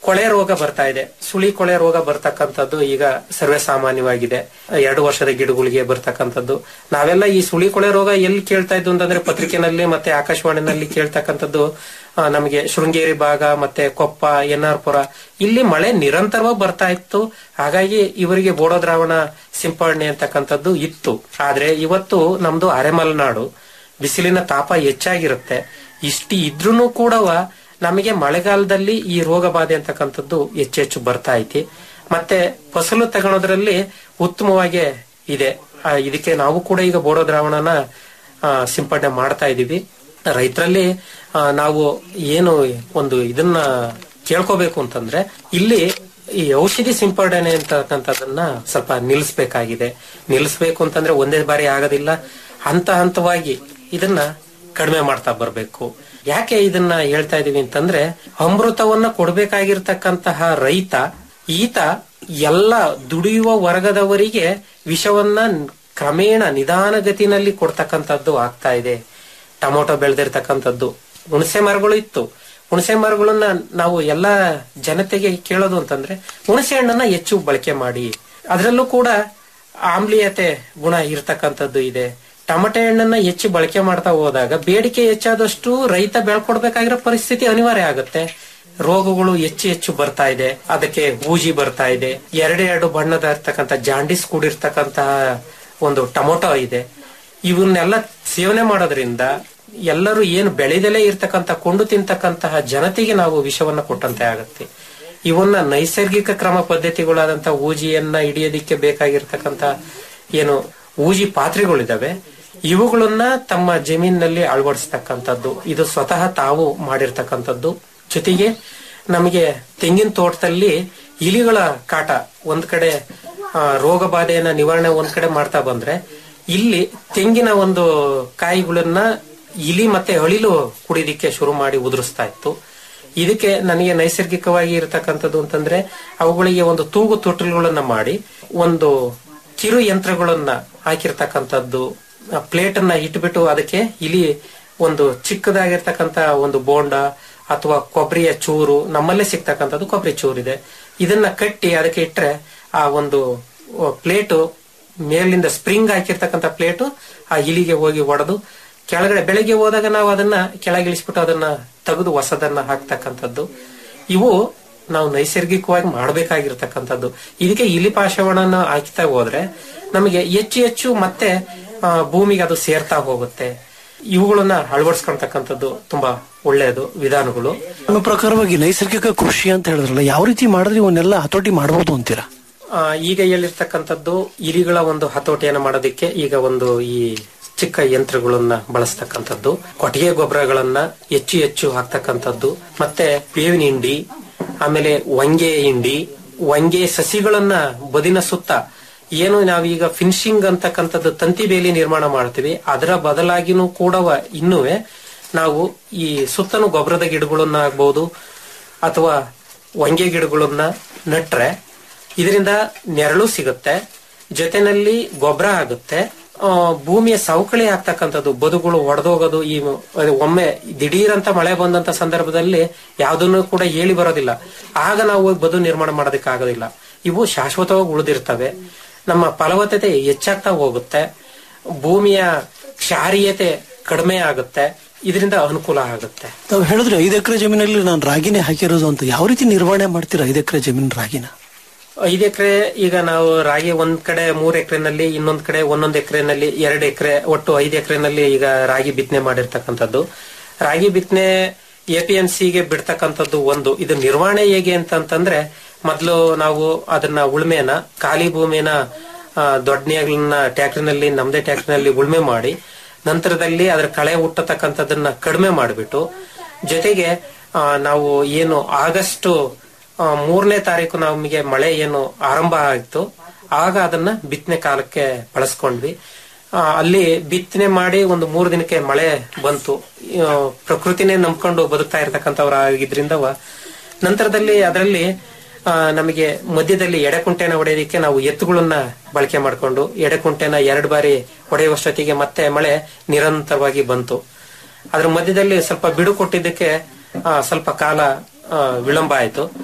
ಕೊಳೆ ರೋಗ ಬರ್ತಾ ಇದೆ ಸುಳಿ ಕೊಳೆ ರೋಗ ಬರ್ತಕ್ಕಂಥದ್ದು ಈಗ ಸರ್ವೇ ಸಾಮಾನ್ಯವಾಗಿದೆ ಎರಡು ವರ್ಷದ ಗಿಡಗಳಿಗೆ ಬರ್ತಕ್ಕಂಥದ್ದು ನಾವೆಲ್ಲ ಈ ಸುಳಿ ಕೊಳೆ ರೋಗ ಎಲ್ಲಿ ಕೇಳ್ತಾ ಇದ್ದು ಅಂತಂದ್ರೆ ಪತ್ರಿಕೆನಲ್ಲಿ ಮತ್ತೆ ಆಕಾಶವಾಣಿನಲ್ಲಿ ಕೇಳ್ತಕ್ಕಂಥದ್ದು ಆ, ನಮಗೆ ಶೃಂಗೇರಿ ಭಾಗ ಮತ್ತೆ ಕೊಪ್ಪ ಎನ್ ಆರ್ ಪುರ ಇಲ್ಲಿ ಮಳೆ ನಿರಂತರವಾಗಿ ಬರ್ತಾ ಇತ್ತು ಹಾಗಾಗಿ ಇವರಿಗೆ ಬೋಡೋ ದ್ರಾವಣ ಸಿಂಪಡಣೆ ಅಂತಕ್ಕಂಥದ್ದು ಇತ್ತು ಆದ್ರೆ ಇವತ್ತು ನಮ್ದು ಅರೆಮಲೆನಾಡು ಬಿಸಿಲಿನ ತಾಪ ಹೆಚ್ಚಾಗಿರುತ್ತೆ ಇಷ್ಟು ಇದ್ರೂ ಕೂಡವ ನಮಗೆ ಮಳೆಗಾಲದಲ್ಲಿ ಈ ರೋಗ ಬಾಧೆ ಅಂತಕ್ಕಂಥದ್ದು ಹೆಚ್ಚೆಚ್ಚು ಬರ್ತಾ ಐತಿ ಮತ್ತೆ ಫಸಲು ತಗೊಳೋದ್ರಲ್ಲಿ ಉತ್ತಮವಾಗಿ ಇದೆ ಆ, ಇದಕ್ಕೆ ನಾವು ಕೂಡ ಈಗ ಬೋಡೋ ದ್ರಾವಣನ ಆ, ಸಿಂಪಡಣೆ ಮಾಡ್ತಾ ಇದೀವಿ ರೈತರಲ್ಲಿ ಆ, ನಾವು ಏನು ಒಂದು ಇದನ್ನ ಕೇಳ್ಕೋಬೇಕು ಅಂತಂದ್ರೆ ಇಲ್ಲಿ ಈ ಔಷಧಿ ಸಿಂಪಡಣೆ ಅಂತಕ್ಕಂಥದ್ದನ್ನ ಸ್ವಲ್ಪ ನಿಲ್ಲಿಸಬೇಕಾಗಿದೆ ನಿಲ್ಲಿಸ್ಬೇಕು ಅಂತಂದ್ರೆ ಒಂದೇ ಬಾರಿ ಆಗೋದಿಲ್ಲ ಹಂತ ಹಂತವಾಗಿ ಇದನ್ನ ಕಡಿಮೆ ಮಾಡ್ತಾ ಬರಬೇಕು ಯಾಕೆ ಇದನ್ನ ಹೇಳ್ತಾ ಇದೀವಿ ಅಂತಂದ್ರೆ ಅಮೃತವನ್ನ ಕೊಡ್ಬೇಕಾಗಿರ್ತಕ್ಕಂತಹ ರೈತ ಈತ ಎಲ್ಲ ದುಡಿಯುವ ವರ್ಗದವರಿಗೆ ವಿಷವನ್ನ ಕ್ರಮೇಣ ನಿಧಾನಗತಿನಲ್ಲಿ ಕೊಡ್ತಕ್ಕಂಥದ್ದು ಆಗ್ತಾ ಇದೆ ಟೊಮೊಟೊ ಬೆಳೆದಿರ್ತಕ್ಕಂಥದ್ದು ಹುಣಸೆ ಮರಗಳು ಇತ್ತು ಹುಣಸೆ ಮರಗಳನ್ನ ನಾವು ಎಲ್ಲ ಜನತೆಗೆ ಕೇಳೋದು ಅಂತಂದ್ರೆ ಹುಣಸೆ ಹಣ್ಣನ್ನ ಹೆಚ್ಚು ಬಳಕೆ ಮಾಡಿ ಅದರಲ್ಲೂ ಕೂಡ ಆಮ್ಲೀಯತೆ ಗುಣ ಇರ್ತಕ್ಕಂಥದ್ದು ಇದೆ ಟಮಟೆ ಹಣ್ಣನ್ನ ಹೆಚ್ಚು ಬಳಕೆ ಮಾಡ್ತಾ ಹೋದಾಗ ಬೇಡಿಕೆ ಹೆಚ್ಚಾದಷ್ಟು ರೈತ ಬೆಳ್ಕೊಡ್ಬೇಕಾಗಿರೋ ಪರಿಸ್ಥಿತಿ ಅನಿವಾರ್ಯ ಆಗುತ್ತೆ ರೋಗಗಳು ಹೆಚ್ಚು ಹೆಚ್ಚು ಬರ್ತಾ ಇದೆ ಅದಕ್ಕೆ ಬೂಜಿ ಬರ್ತಾ ಇದೆ ಎರಡೆರಡು ಬಣ್ಣದ ಇರ್ತಕ್ಕಂಥ ಜಾಂಡಿಸ್ ಕೂಡಿರ್ತಕ್ಕಂತಹ ಒಂದು ಟೊಮೊಟೊ ಇದೆ ಇವನ್ನೆಲ್ಲ ಸೇವನೆ ಮಾಡೋದ್ರಿಂದ ಎಲ್ಲರೂ ಏನು ಬೆಳೆದಲೇ ಇರ್ತಕ್ಕಂಥ ಕೊಂಡು ತಿಂತಕ್ಕಂತಹ ಜನತೆಗೆ ನಾವು ವಿಷವನ್ನ ಕೊಟ್ಟಂತೆ ಆಗುತ್ತೆ ಇವನ್ನ ನೈಸರ್ಗಿಕ ಕ್ರಮ ಪದ್ಧತಿಗಳಾದಂತ ಊಜಿಯನ್ನ ಹಿಡಿಯೋದಿಕ್ಕೆ ಬೇಕಾಗಿರ್ತಕ್ಕಂತ ಏನು ಊಜಿ ಪಾತ್ರೆಗಳಿದಾವೆ ಇವುಗಳನ್ನ ತಮ್ಮ ಜಮೀನಿನಲ್ಲಿ ಅಳವಡಿಸ್ತಕ್ಕಂಥದ್ದು ಇದು ಸ್ವತಃ ತಾವು ಮಾಡಿರ್ತಕ್ಕಂಥದ್ದು ಜೊತೆಗೆ ನಮಗೆ ತೆಂಗಿನ ತೋಟದಲ್ಲಿ ಇಲಿಗಳ ಕಾಟ ಒಂದ್ ಕಡೆ ಆ, ರೋಗ ಬಾಧೆಯನ್ನ ನಿವಾರಣೆ ಒಂದ್ ಕಡೆ ಮಾಡ್ತಾ ಬಂದ್ರೆ ಇಲ್ಲಿ ತೆಂಗಿನ ಒಂದು ಕಾಯಿಗಳನ್ನ ಇಲಿ ಮತ್ತೆ ಅಳಿಲು ಕುಡಿದಿಕ್ಕೆ ಶುರು ಮಾಡಿ ಉದುರಿಸ್ತಾ ಇತ್ತು ಇದಕ್ಕೆ ನನಗೆ ನೈಸರ್ಗಿಕವಾಗಿ ಇರತಕ್ಕಂಥದ್ದು ಅಂತಂದ್ರೆ ಅವುಗಳಿಗೆ ಒಂದು ತೂಗು ತೊಟ್ಟಿಲುಗಳನ್ನ ಮಾಡಿ ಒಂದು ಕಿರು ಯಂತ್ರಗಳನ್ನ ಹಾಕಿರ್ತಕ್ಕಂಥದ್ದು ಪ್ಲೇಟ್ ಅನ್ನ ಇಟ್ಬಿಟ್ಟು ಅದಕ್ಕೆ ಇಲಿ ಒಂದು ಚಿಕ್ಕದಾಗಿರ್ತಕ್ಕಂಥ ಒಂದು ಬೋಂಡ ಅಥವಾ ಕೊಬ್ಬರಿಯ ಚೂರು ನಮ್ಮಲ್ಲೇ ಸಿಗ್ತಕ್ಕಂಥದ್ದು ಕೊಬ್ಬರಿ ಚೂರು ಇದೆ ಇದನ್ನ ಕಟ್ಟಿ ಅದಕ್ಕೆ ಇಟ್ರೆ ಆ ಒಂದು ಪ್ಲೇಟು ಮೇಲಿಂದ ಸ್ಪ್ರಿಂಗ್ ಹಾಕಿರ್ತಕ್ಕಂಥ ಪ್ಲೇಟು ಆ ಇಲಿಗೆ ಹೋಗಿ ಒಡೆದು ಕೆಳಗಡೆ ಬೆಳಗ್ಗೆ ಹೋದಾಗ ನಾವು ಅದನ್ನ ಕೆಳಗಿಳಿಸ್ಬಿಟ್ಟು ಅದನ್ನ ತೆಗೆದು ಹೊಸದನ್ನ ಹಾಕ್ತಕ್ಕಂಥದ್ದು ಇವು ನಾವು ನೈಸರ್ಗಿಕವಾಗಿ ಮಾಡಬೇಕಾಗಿರ್ತಕ್ಕಂಥದ್ದು ಇದಕ್ಕೆ ಇಲಿ ಪಾಶವನ್ನ ಹಾಕ್ತಾ ಹೋದ್ರೆ ನಮಗೆ ಹೆಚ್ಚು ಹೆಚ್ಚು ಮತ್ತೆ ಆ, ಭೂಮಿಗೆ ಅದು ಸೇರ್ತಾ ಹೋಗುತ್ತೆ ಇವುಗಳನ್ನ ಅಳವಡಿಸ್ಕೊಳ್ತಕ್ಕಂಥದ್ದು ತುಂಬಾ ಒಳ್ಳೆಯದು ವಿಧಾನಗಳು ನಿಮ್ಮ ಪ್ರಕಾರವಾಗಿ ನೈಸರ್ಗಿಕ ಕೃಷಿ ಅಂತ ಹೇಳಿದ್ರಲ್ಲ ಯಾವ ರೀತಿ ಮಾಡಿದ್ರೆ ಇವನ್ನೆಲ್ಲ ಹತೋಟಿ ಮಾಡಬಹುದು ಅಂತೀರಾ ಆ, ಈಗ ಹೇಳಿರ್ತಕ್ಕಂಥದ್ದು ಇಲಿಗಳ ಒಂದು ಹತೋಟಿಯನ್ನು ಮಾಡೋದಕ್ಕೆ ಈಗ ಒಂದು ಈ ಚಿಕ್ಕ ಯಂತ್ರಗಳನ್ನ ಬಳಸ್ತಕ್ಕಂಥದ್ದು ಕೊಟ್ಟಿಗೆ ಗೊಬ್ಬರಗಳನ್ನ ಹೆಚ್ಚು ಹೆಚ್ಚು ಹಾಕ್ತಕ್ಕಂಥದ್ದು ಮತ್ತೆ ಬೇವಿನ ಹಿಂಡಿ ಆಮೇಲೆ ವಂಗೆ ಹಿಂಡಿ ವಂಗೆ ಸಸಿಗಳನ್ನ ಬದಿನ ಸುತ್ತ ಏನು ನಾವೀಗ ಫಿನಿಶಿಂಗ್ ಅಂತಕ್ಕಂಥದ್ದು ತಂತಿ ಬೇಲಿ ನಿರ್ಮಾಣ ಮಾಡ್ತೀವಿ ಅದರ ಬದಲಾಗಿನೂ ಕೂಡ ಇನ್ನುವೆ ನಾವು ಈ ಸುತ್ತಲೂ ಗೊಬ್ಬರದ ಗಿಡಗಳನ್ನ ಆಗ್ಬಹುದು ಅಥವಾ ವಂಗೆ ಗಿಡಗಳನ್ನ ನಟ್ರೆ ಇದರಿಂದ ನೆರಳು ಸಿಗುತ್ತೆ ಜೊತೆನಲ್ಲಿ ಗೊಬ್ಬರ ಆಗುತ್ತೆ ಆ, ಭೂಮಿಯ ಸವಕಳಿ ಆಗ್ತಕ್ಕಂಥದ್ದು ಬದುಗಳು ಒಡೆದೋಗೋದು ಈ ಅದು ಒಮ್ಮೆ ದಿಢೀರಂತ ಮಳೆ ಬಂದಂತ ಸಂದರ್ಭದಲ್ಲಿ ಯಾವುದನ್ನು ಕೂಡ ಹೇಳಿ ಬರೋದಿಲ್ಲ ಆಗ ನಾವು ಹೋಗಿ ಬದು ನಿರ್ಮಾಣ ಮಾಡೋದಕ್ಕೆ ಆಗೋದಿಲ್ಲ ಇವು ಶಾಶ್ವತವಾಗಿ ಉಳಿದಿರ್ತವೆ ನಮ್ಮ ಫಲವತ್ತತೆ ಹೆಚ್ಚಾಗ್ತಾ ಹೋಗುತ್ತೆ ಭೂಮಿಯ ಕ್ಷಾರೀಯತೆ ಕಡಿಮೆ ಆಗುತ್ತೆ ಇದರಿಂದ ಅನುಕೂಲ ಆಗುತ್ತೆ ತಾವು ಹೇಳಿದ್ರೆ ಐದು ಎಕರೆ ಜಮೀನಲ್ಲಿ ನಾನು ರಾಗಿನೇ ಹಾಕಿರೋದು ಅಂತ ಯಾವ ರೀತಿ ನಿರ್ವಹಣೆ ಮಾಡ್ತೀರಾ ಐದು ಎಕರೆ ಜಮೀನು ರಾಗಿನ ಐದು ಎಕರೆ ಈಗ ನಾವು ರಾಗಿ ಒಂದ್ ಕಡೆ ಮೂರ್ ಎಕರೆನಲ್ಲಿ ಇನ್ನೊಂದ್ ಕಡೆ ಒಂದೊಂದ್ ಎಕರೆನಲ್ಲಿ ಎರಡು ಎಕರೆ ಒಟ್ಟು ಐದು ಎಕರೆನಲ್ಲಿ ಈಗ ರಾಗಿ ಬಿತ್ತನೆ ಮಾಡಿರ್ತಕ್ಕಂಥದ್ದು ರಾಗಿ ಬಿತ್ತನೆ ಎಪಿಎಂಸಿಗೆ ಬಿಡ್ತಕ್ಕಂಥದ್ದು ಒಂದು ಇದು ನಿರ್ವಹಣೆ ಹೇಗೆ ಅಂತಂತಂದ್ರೆ ಮೊದಲು ನಾವು ಅದನ್ನ ಉಳ್ಮೆನ ಖಾಲಿ ಭೂಮಿನ ಆ, ದೊಡ್ಡ ನೇಗಿಲನ್ನ ಟ್ಯಾಕ್ಟರ್ನಲ್ಲಿ ನಮ್ದೇ ಟ್ಯಾಕ್ಟರ್ನಲ್ಲಿ ಉಳ್ಮೆ ಮಾಡಿ ನಂತರದಲ್ಲಿ ಅದರ ಕಳೆ ಹುಟ್ಟತಕ್ಕಂಥದ್ದನ್ನ ಕಡಿಮೆ ಮಾಡಿಬಿಟ್ಟು ಜೊತೆಗೆ ಆ, ನಾವು ಏನು ಆಗಸ್ಟ್ ಆ, ಮೂರನೇ ತಾರೀಕು ನಮಗೆ ಮಳೆ ಏನು ಆರಂಭ ಆಯ್ತು ಆಗ ಅದನ್ನ ಬಿತ್ತನೆ ಕಾಲಕ್ಕೆ ಬಳಸ್ಕೊಂಡ್ವಿ ಆ, ಅಲ್ಲಿ ಬಿತ್ತನೆ ಮಾಡಿ ಒಂದು ಮೂರು ದಿನಕ್ಕೆ ಮಳೆ ಬಂತು ಆ, ಪ್ರಕೃತಿನೇ ನಂಬ್ಕೊಂಡು ಬದುಕ್ತಾ ಇರ್ತಕ್ಕಂಥವ್ರಾಗಿದ್ರಿಂದವ ನಂತರದಲ್ಲಿ ಅದರಲ್ಲಿ ಆ, ನಮಗೆ ಮಧ್ಯದಲ್ಲಿ ಎಡೆಕುಂಟೆನ ಹೊಡೆಯೋದಕ್ಕೆ ನಾವು ಎತ್ತುಗಳನ್ನ ಬಳಕೆ ಮಾಡಿಕೊಂಡು ಎಡೆಕುಂಟೆನ ಎರಡು ಬಾರಿ ಹೊಡೆಯುವಷ್ಟೊತ್ತಿಗೆ ಮತ್ತೆ ಮಳೆ ನಿರಂತರವಾಗಿ ಬಂತು ಅದ್ರ ಮಧ್ಯದಲ್ಲಿ ಸ್ವಲ್ಪ ಬಿಡು ಕೊಟ್ಟಿದ್ದಕ್ಕೆ ಆ, ಸ್ವಲ್ಪ ಕಾಲ ಆ, ವಿಳಂಬ ಆಯ್ತು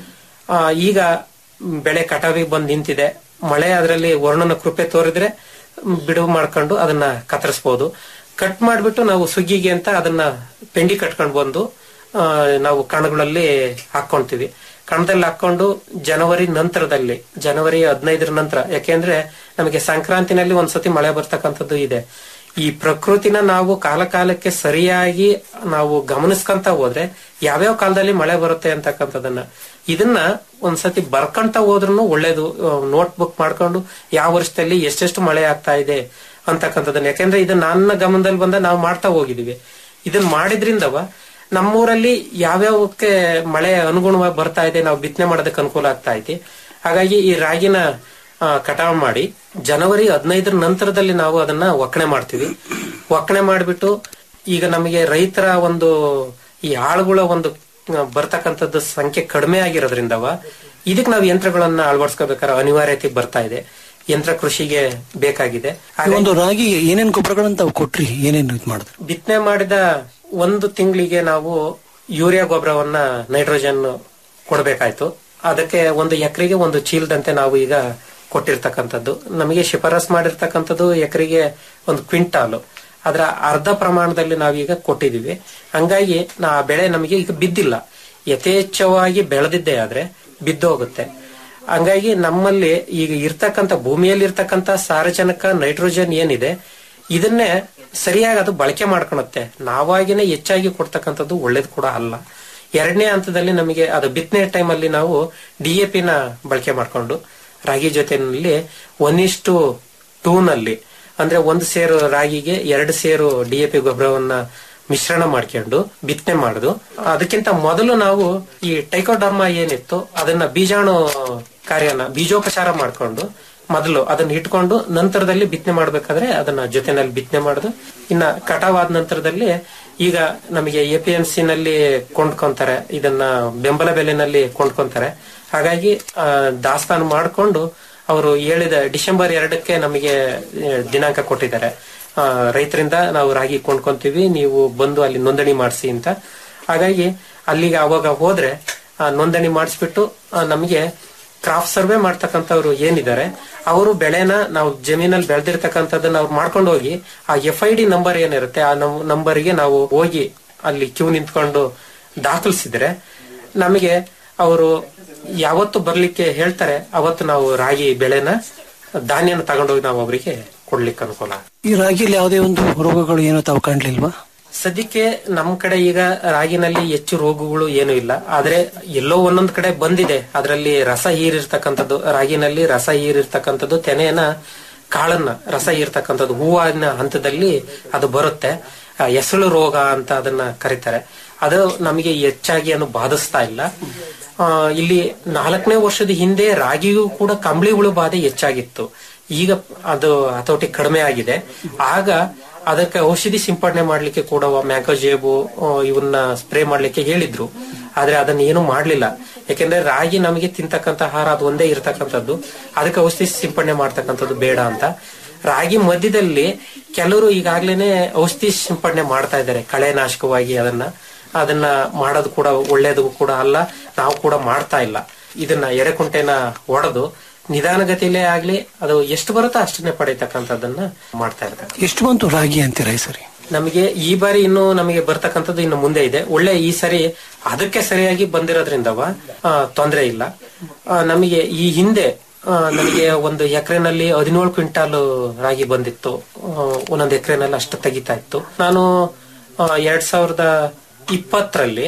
ಆ, ಈಗ ಬೆಳೆ ಕಟಾವಿಗೆ ಬಂದು ನಿಂತಿದೆ ಮಳೆ ಅದರಲ್ಲಿ ವರ್ಣನ ಕೃಪೆ ತೋರಿದ್ರೆ ಮ್, ಬಿಡುವು ಮಾಡ್ಕೊಂಡು ಅದನ್ನ ಕತ್ತರಿಸಬಹುದು ಕಟ್ ಮಾಡ್ಬಿಟ್ಟು ನಾವು ಸುಗ್ಗಿಗೆ ಅಂತ ಅದನ್ನ ಪೆಂಡಿ ಕಟ್ಕೊಂಡು ಬಂದು ಆ, ನಾವು ಕಣಗಳಲ್ಲಿ ಹಾಕೊಂತೀವಿ ಕಣದಲ್ಲಿ ಹಾಕೊಂಡು ಜನವರಿ ನಂತರದಲ್ಲಿ ಜನವರಿ ಹದಿನೈದರ ನಂತರ ಯಾಕೆಂದ್ರೆ ನಮಗೆ ಸಂಕ್ರಾಂತಿನಲ್ಲಿ ಒಂದ್ಸತಿ ಮಳೆ ಬರ್ತಕ್ಕಂಥದ್ದು ಇದೆ ಈ ಪ್ರಕೃತಿನ ನಾವು ಕಾಲ ಕಾಲಕ್ಕೆ ಸರಿಯಾಗಿ ನಾವು ಗಮನಿಸ್ಕೊಂತ ಹೋದ್ರೆ ಯಾವ್ಯಾವ ಕಾಲದಲ್ಲಿ ಮಳೆ ಬರುತ್ತೆ ಅಂತಕ್ಕಂಥದನ್ನ ಇದನ್ನ ಒಂದ್ಸತಿ ಬರ್ಕಂತ ಹೋದ್ರೂ ಒಳ್ಳೇದು ನೋಟ್ ಬುಕ್ ಮಾಡ್ಕೊಂಡು ಯಾವ ವರ್ಷದಲ್ಲಿ ಎಷ್ಟೆಷ್ಟು ಮಳೆ ಆಗ್ತಾ ಇದೆ ಅಂತಕ್ಕಂಥದ್ದನ್ನ ಯಾಕೆಂದ್ರೆ ಇದು ನನ್ನ ಗಮನದಲ್ಲಿ ಬಂದ ನಾವು ಮಾಡ್ತಾ ಹೋಗಿದೀವಿ ಇದನ್ನ ಮಾಡಿದ್ರಿಂದವ ನಮ್ಮೂರಲ್ಲಿ ಯಾವ್ಯಾವಕ್ಕೆ ಮಳೆ ಅನುಗುಣವಾಗಿ ಬರ್ತಾ ಇದೆ ನಾವು ಬಿತ್ತನೆ ಮಾಡೋದಕ್ಕೆ ಅನುಕೂಲ ಆಗ್ತಾ ಐತಿ ಹಾಗಾಗಿ ಈ ರಾಗಿನ ಆ, ಕಟಾವು ಮಾಡಿ ಜನವರಿ ಹದಿನೈದರ ನಂತರದಲ್ಲಿ ನಾವು ಅದನ್ನ ಒಕ್ಕಣೆ ಮಾಡ್ತೀವಿ ಒಕ್ಕಣೆ ಮಾಡಿಬಿಟ್ಟು ಈಗ ನಮಗೆ ರೈತರ ಒಂದು ಈ ಆಳುಗಳ ಒಂದು ಆ, ಬರ್ತಕ್ಕಂಥದ್ದು ಸಂಖ್ಯೆ ಕಡಿಮೆ ಆಗಿರೋದ್ರಿಂದವ ಇದಕ್ಕೆ ನಾವು ಯಂತ್ರಗಳನ್ನ ಅಳವಡಿಸ್ಕೋಬೇಕಾದ್ರೆ ಅನಿವಾರ್ಯತೆ ಬರ್ತಾ ಇದೆ ಯಂತ್ರ ಕೃಷಿಗೆ ಬೇಕಾಗಿದೆ ಈ ಒಂದು ರಾಗಿ ಏನೇನ್ ಗೊಬ್ಬರಗಳನ್ನ ತಾವು ಕೊಟ್ರಿ ಏನೇನು ಇದು ಮಾಡಿದ್ರಿ ಬಿತ್ತನೆ ಮಾಡಿದ ಒಂದು ತಿಂಗಳಿಗೆ ನಾವು ಯೂರಿಯಾ ಗೊಬ್ಬರವನ್ನ ನೈಟ್ರೋಜನ್ ಕೊಡಬೇಕಾಯ್ತು ಅದಕ್ಕೆ ಒಂದು ಎಕರೆಗೆ ಒಂದು ಚೀಲದಂತೆ ನಾವು ಈಗ ಕೊಟ್ಟಿರ್ತಕ್ಕಂಥದ್ದು ನಮಗೆ ಶಿಫಾರಸ್ ಮಾಡಿರ್ತಕ್ಕಂಥದ್ದು ಎಕರೆಗೆ ಒಂದು ಕ್ವಿಂಟಾಲು ಅದರ ಅರ್ಧ ಪ್ರಮಾಣದಲ್ಲಿ ನಾವೀಗ ಕೊಟ್ಟಿದೀವಿ ಹಂಗಾಗಿ ನಾ ಆ ಬೆಳೆ ನಮಗೆ ಈಗ ಬಿದ್ದಿಲ್ಲ ಯಥೇಚ್ಛವಾಗಿ ಬೆಳೆದಿದ್ದೇ ಆದ್ರೆ ಬಿದ್ದೋಗುತ್ತೆ ಹಂಗಾಗಿ ನಮ್ಮಲ್ಲಿ ಈಗ ಇರ್ತಕ್ಕಂಥ ಭೂಮಿಯಲ್ಲಿ ಇರ್ತಕ್ಕಂಥ ಸಾರಜನಕ ನೈಟ್ರೋಜನ್ ಏನಿದೆ ಇದನ್ನೇ ಸರಿಯಾಗಿ ಅದು ಬಳಕೆ ಮಾಡ್ಕೊಳುತ್ತೆ ನಾವಾಗಿನೇ ಹೆಚ್ಚಾಗಿ ಕೊಡ್ತಕ್ಕಂಥದ್ದು ಒಳ್ಳೇದು ಕೂಡ ಅಲ್ಲ ಎರಡನೇ ಹಂತದಲ್ಲಿ ನಮಗೆ ಅದು ಬಿತ್ತನೆ ಟೈಮಲ್ಲಿ ನಾವು ಡಿ ಎ ಪಿನ ಬಳಕೆ ಮಾಡ್ಕೊಂಡು ರಾಗಿ ಜೊತೆನಲ್ಲಿ ಒನ್ ಇಷ್ಟು ಟೂ ನಲ್ಲಿ ಅಂದ್ರೆ ಒಂದು ಸೇರು ರಾಗಿಗೆ ಎರಡು ಸೇರು ಡಿ ಎ ಪಿ ಗೊಬ್ಬರವನ್ನ ಮಿಶ್ರಣ ಮಾಡ್ಕೊಂಡು ಬಿತ್ತನೆ ಮಾಡುದು ಅದಕ್ಕಿಂತ ಮೊದಲು ನಾವು ಈ ಟೈಕೋಡರ್ಮಾ ಏನಿತ್ತು ಅದನ್ನ ಬೀಜಾಣು ಕಾರ್ಯನ ಬೀಜೋಪಚಾರ ಮಾಡ್ಕೊಂಡು ಮೊದಲು ಅದನ್ನ ಇಟ್ಕೊಂಡು ನಂತರದಲ್ಲಿ ಬಿತ್ತನೆ ಮಾಡ್ಬೇಕಾದ್ರೆ ಅದನ್ನ ಜೊತೆನಲ್ಲಿ ಬಿತ್ತನೆ ಮಾಡುದು ಇನ್ನ ಕಟಾವಾದ ನಂತರದಲ್ಲಿ ಈಗ ನಮಗೆ ಎ ಪಿ ಎಂ ಸಿ ನಲ್ಲಿ ಕೊಂಡ್ಕೊಂತಾರೆ ಇದನ್ನ ಬೆಂಬಲ ಬೆಲೆನಲ್ಲಿ ಕೊಂಡ್ಕೊಂತಾರೆ ಹಾಗಾಗಿ ಆ, ದಾಸ್ತಾನು ಮಾಡಿಕೊಂಡು ಅವರು ಹೇಳಿದ ಡಿಸೆಂಬರ್ ಎರಡಕ್ಕೆ ನಮಗೆ ಆ, ದಿನಾಂಕ ಕೊಟ್ಟಿದ್ದಾರೆ ಆ, ರೈತರಿಂದ ನಾವು ರಾಗಿ ಕೊಂಡ್ಕೊಂತೀವಿ ನೀವು ಬಂದು ಅಲ್ಲಿ ನೋಂದಣಿ ಮಾಡಿಸಿ ಅಂತ ಹಾಗಾಗಿ ಅಲ್ಲಿಗೆ ಅವಾಗ ಹೋದ್ರೆ ಆ, ನೋಂದಣಿ ಮಾಡಿಸ್ಬಿಟ್ಟು ಆ, ನಮಗೆ ಕ್ರಾಪ್ ಸರ್ವೆ ಮಾಡ್ತಕ್ಕಂಥವ್ರು ಏನಿದ್ದಾರೆ ಅವರು ಬೆಳೆನ ನಾವು ಜಮೀನಲ್ಲಿ ಬೆಳೆದಿರ್ತಕ್ಕಂಥದ್ದನ್ನ ಅವ್ರು ಮಾಡ್ಕೊಂಡು ಹೋಗಿ ಆ ಎಫ್ ಐ ಡಿ ನಂಬರ್ ಏನಿರುತ್ತೆ ಆ ನಂಬರ್ಗೆ ನಾವು ಹೋಗಿ ಅಲ್ಲಿ ಕ್ಯೂ ನಿಂತ್ಕೊಂಡು ದಾಖಲಿಸಿದ್ರೆ ನಮಗೆ ಅವರು ಯಾವತ್ತು ಬರ್ಲಿಕ್ಕೆ ಹೇಳ್ತಾರೆ ಅವತ್ತು ನಾವು ರಾಗಿ ಬೆಳೆನ ಧಾನ್ಯನ ತಗೊಂಡೋಗಿ ನಾವು ಅವರಿಗೆ ಕೊಡ್ಲಿಕ್ಕೆ ಅನುಕೂಲ ಈ ರಾಗಿಯಲ್ಲಿ ಯಾವುದೇ ಒಂದು ರೋಗಗಳು ಏನೋ ತಾವು ಕಾಣ್ಲಿಲ್ವಾ ಸದ್ಯಕ್ಕೆ ನಮ್ ಕಡೆ ಈಗ ರಾಗಿನಲ್ಲಿ ಹೆಚ್ಚು ರೋಗಗಳು ಏನು ಇಲ್ಲ ಆದ್ರೆ ಎಲ್ಲೋ ಒಂದೊಂದ್ ಕಡೆ ಬಂದಿದೆ ಅದರಲ್ಲಿ ರಸ ಹೀರಿರ್ತಕ್ಕಂಥದ್ದು ರಾಗಿನಲ್ಲಿ ರಸ ಹೀರಿರ್ತಕ್ಕಂಥದ್ದು ತೆನೆಯನ್ನ ಕಾಳನ್ನ ರಸ ಹೀರ್ತಕ್ಕಂಥದ್ದು ಹೂವಿನ ಹಂತದಲ್ಲಿ ಅದು ಬರುತ್ತೆ ಆ, ಎಸಳು ರೋಗ ಅಂತ ಅದನ್ನ ಕರೀತಾರೆ ಅದು ನಮಗೆ ಹೆಚ್ಚಾಗಿ ಅನ್ನು ಬಾಧಿಸ್ತಾ ಇಲ್ಲ ಆ, ಇಲ್ಲಿ ನಾಲ್ಕನೇ ವರ್ಷದ ಹಿಂದೆ ರಾಗಿಗೂ ಕೂಡ ಕಂಬಳಿ ಹುಳು ಬಾಧೆ ಹೆಚ್ಚಾಗಿತ್ತು ಈಗ ಅದು ಹತೋಟಿ ಕಡಿಮೆ ಆಗಿದೆ ಆಗ ಅದಕ್ಕೆ ಔಷಧಿ ಸಿಂಪಡಣೆ ಮಾಡ್ಲಿಕ್ಕೆ ಕೂಡ ಮ್ಯಾಕೋಜೇಬು ಇವನ್ನ ಸ್ಪ್ರೇ ಮಾಡ್ಲಿಕ್ಕೆ ಹೇಳಿದ್ರು ಆದ್ರೆ ಅದನ್ನ ಏನು ಮಾಡ್ಲಿಲ್ಲ ಯಾಕೆಂದ್ರೆ ರಾಗಿ ನಮಗೆ ತಿಂತಕ್ಕಂತ ಆಹಾರ ಅದು ಒಂದೇ ಇರತಕ್ಕಂಥದ್ದು ಅದಕ್ಕೆ ಔಷಧಿ ಸಿಂಪಡಣೆ ಮಾಡ್ತಕ್ಕಂಥದ್ದು ಬೇಡ ಅಂತ ರಾಗಿ ಮಧ್ಯದಲ್ಲಿ ಕೆಲವರು ಈಗಾಗ್ಲೇನೆ ಔಷಧಿ ಸಿಂಪಡಣೆ ಮಾಡ್ತಾ ಇದ್ದಾರೆ ಕಳೆನಾಶಕವಾಗಿ ಅದನ್ನ ಅದನ್ನ ಮಾಡೋದು ಕೂಡ ಒಳ್ಳೇದು ಕೂಡ ಅಲ್ಲ ನಾವು ಕೂಡ ಮಾಡ್ತಾ ಇಲ್ಲ ಇದನ್ನ ಎಡೆಕುಂಟೆನ ಒಡೆದು ನಿಧಾನಗತಿಯಲ್ಲೇ ಆಗ್ಲಿ ಅದು ಎಷ್ಟು ಬರುತ್ತೋ ಅಷ್ಟನ್ನೇ ಪಡೀತಕ್ಕಂಥದ್ದನ್ನ ಮಾಡ್ತಾ ಇರ್ತಾರೆ ಎಷ್ಟು ಬಂತು ರಾಗಿ ಅಂತೀರಾ ಈ ಸರಿ ನಮಗೆ ಈ ಬಾರಿ ಇನ್ನು ನಮಗೆ ಬರ್ತಕ್ಕಂಥದ್ದು ಇನ್ನು ಮುಂದೆ ಇದೆ ಒಳ್ಳೆ ಈ ಸರಿ ಅದಕ್ಕೆ ಸರಿಯಾಗಿ ಬಂದಿರೋದ್ರಿಂದವ ಆ, ತೊಂದ್ರೆ ಇಲ್ಲ ಆ, ನಮಗೆ ಈ ಹಿಂದೆ ಆ, ನಮಗೆ ಒಂದು ಎಕರೆನಲ್ಲಿ ಹದಿನೇಳು ಕ್ವಿಂಟಾಲ್ ರಾಗಿ ಬಂದಿತ್ತು ಆ, ಒಂದೊಂದು ಎಕರೆನಲ್ಲಿ ಅಷ್ಟು ತೆಗಿತಾ ಇತ್ತು ನಾನು ಆ, ಎರಡ್ ಸಾವಿರದ ಇಪ್ಪತ್ತರಲ್ಲಿ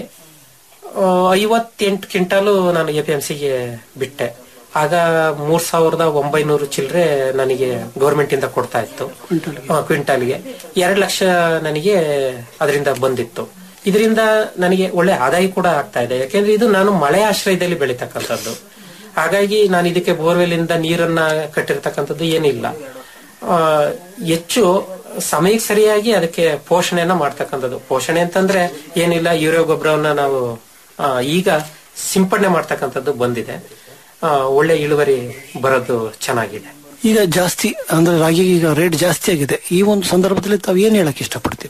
ಐವತ್ತೆಂಟು ಕ್ವಿಂಟಾಲು ನಾನು ಎ ಪಿ ಎಂ ಸಿಗೆ ಬಿಟ್ಟೆ ಆಗ ಮೂರ್ ಸಾವಿರದ ಒಂಬೈನೂರು ಚಿಲ್ಲರೆ ನನಗೆ ಗೌರ್ಮೆಂಟ್ ಇಂದ ಕೊಡ್ತಾ ಇತ್ತು ಆ, ಕ್ವಿಂಟಾಲ್ಗೆ ಎರಡು ಲಕ್ಷ ನನಗೆ ಅದರಿಂದ ಬಂದಿತ್ತು ಇದರಿಂದ ನನಗೆ ಒಳ್ಳೆ ಆದಾಯ ಕೂಡ ಆಗ್ತಾ ಇದೆ ಯಾಕೆಂದ್ರೆ ಇದು ನಾನು ಮಳೆ ಆಶ್ರಯದಲ್ಲಿ ಬೆಳೀತಕ್ಕಂಥದ್ದು ಹಾಗಾಗಿ ನಾನು ಇದಕ್ಕೆ ಬೋರ್ವೆಲ್ ಇಂದ ನೀರನ್ನ ಕಟ್ಟಿರ್ತಕ್ಕಂಥದ್ದು ಏನಿಲ್ಲ ಆ, ಹೆಚ್ಚು ಸಮಯಕ್ಕೆ ಸರಿಯಾಗಿ ಅದಕ್ಕೆ ಪೋಷಣೆಯನ್ನ ಮಾಡ್ತಕ್ಕಂಥದ್ದು ಪೋಷಣೆ ಅಂತಂದ್ರೆ ಏನಿಲ್ಲ ಯೂರಿಯಾ ಗೊಬ್ಬರವನ್ನ ನಾವು ಆ, ಈಗ ಸಿಂಪಡಣೆ ಮಾಡ್ತಕ್ಕಂಥದ್ದು ಬಂದಿದೆ ಆ, ಒಳ್ಳೆ ಇಳುವರಿ ಬರೋದು ಚೆನ್ನಾಗಿದೆ ಈಗ ಜಾಸ್ತಿ ಅಂದ್ರೆ ರಾಗಿ ಈಗ ರೇಟ್ ಜಾಸ್ತಿ ಆಗಿದೆ ಈ ಒಂದು ಸಂದರ್ಭದಲ್ಲಿ ತಾವು ಏನ್ ಹೇಳಕ್ ಇಷ್ಟಪಡ್ತೀರಿ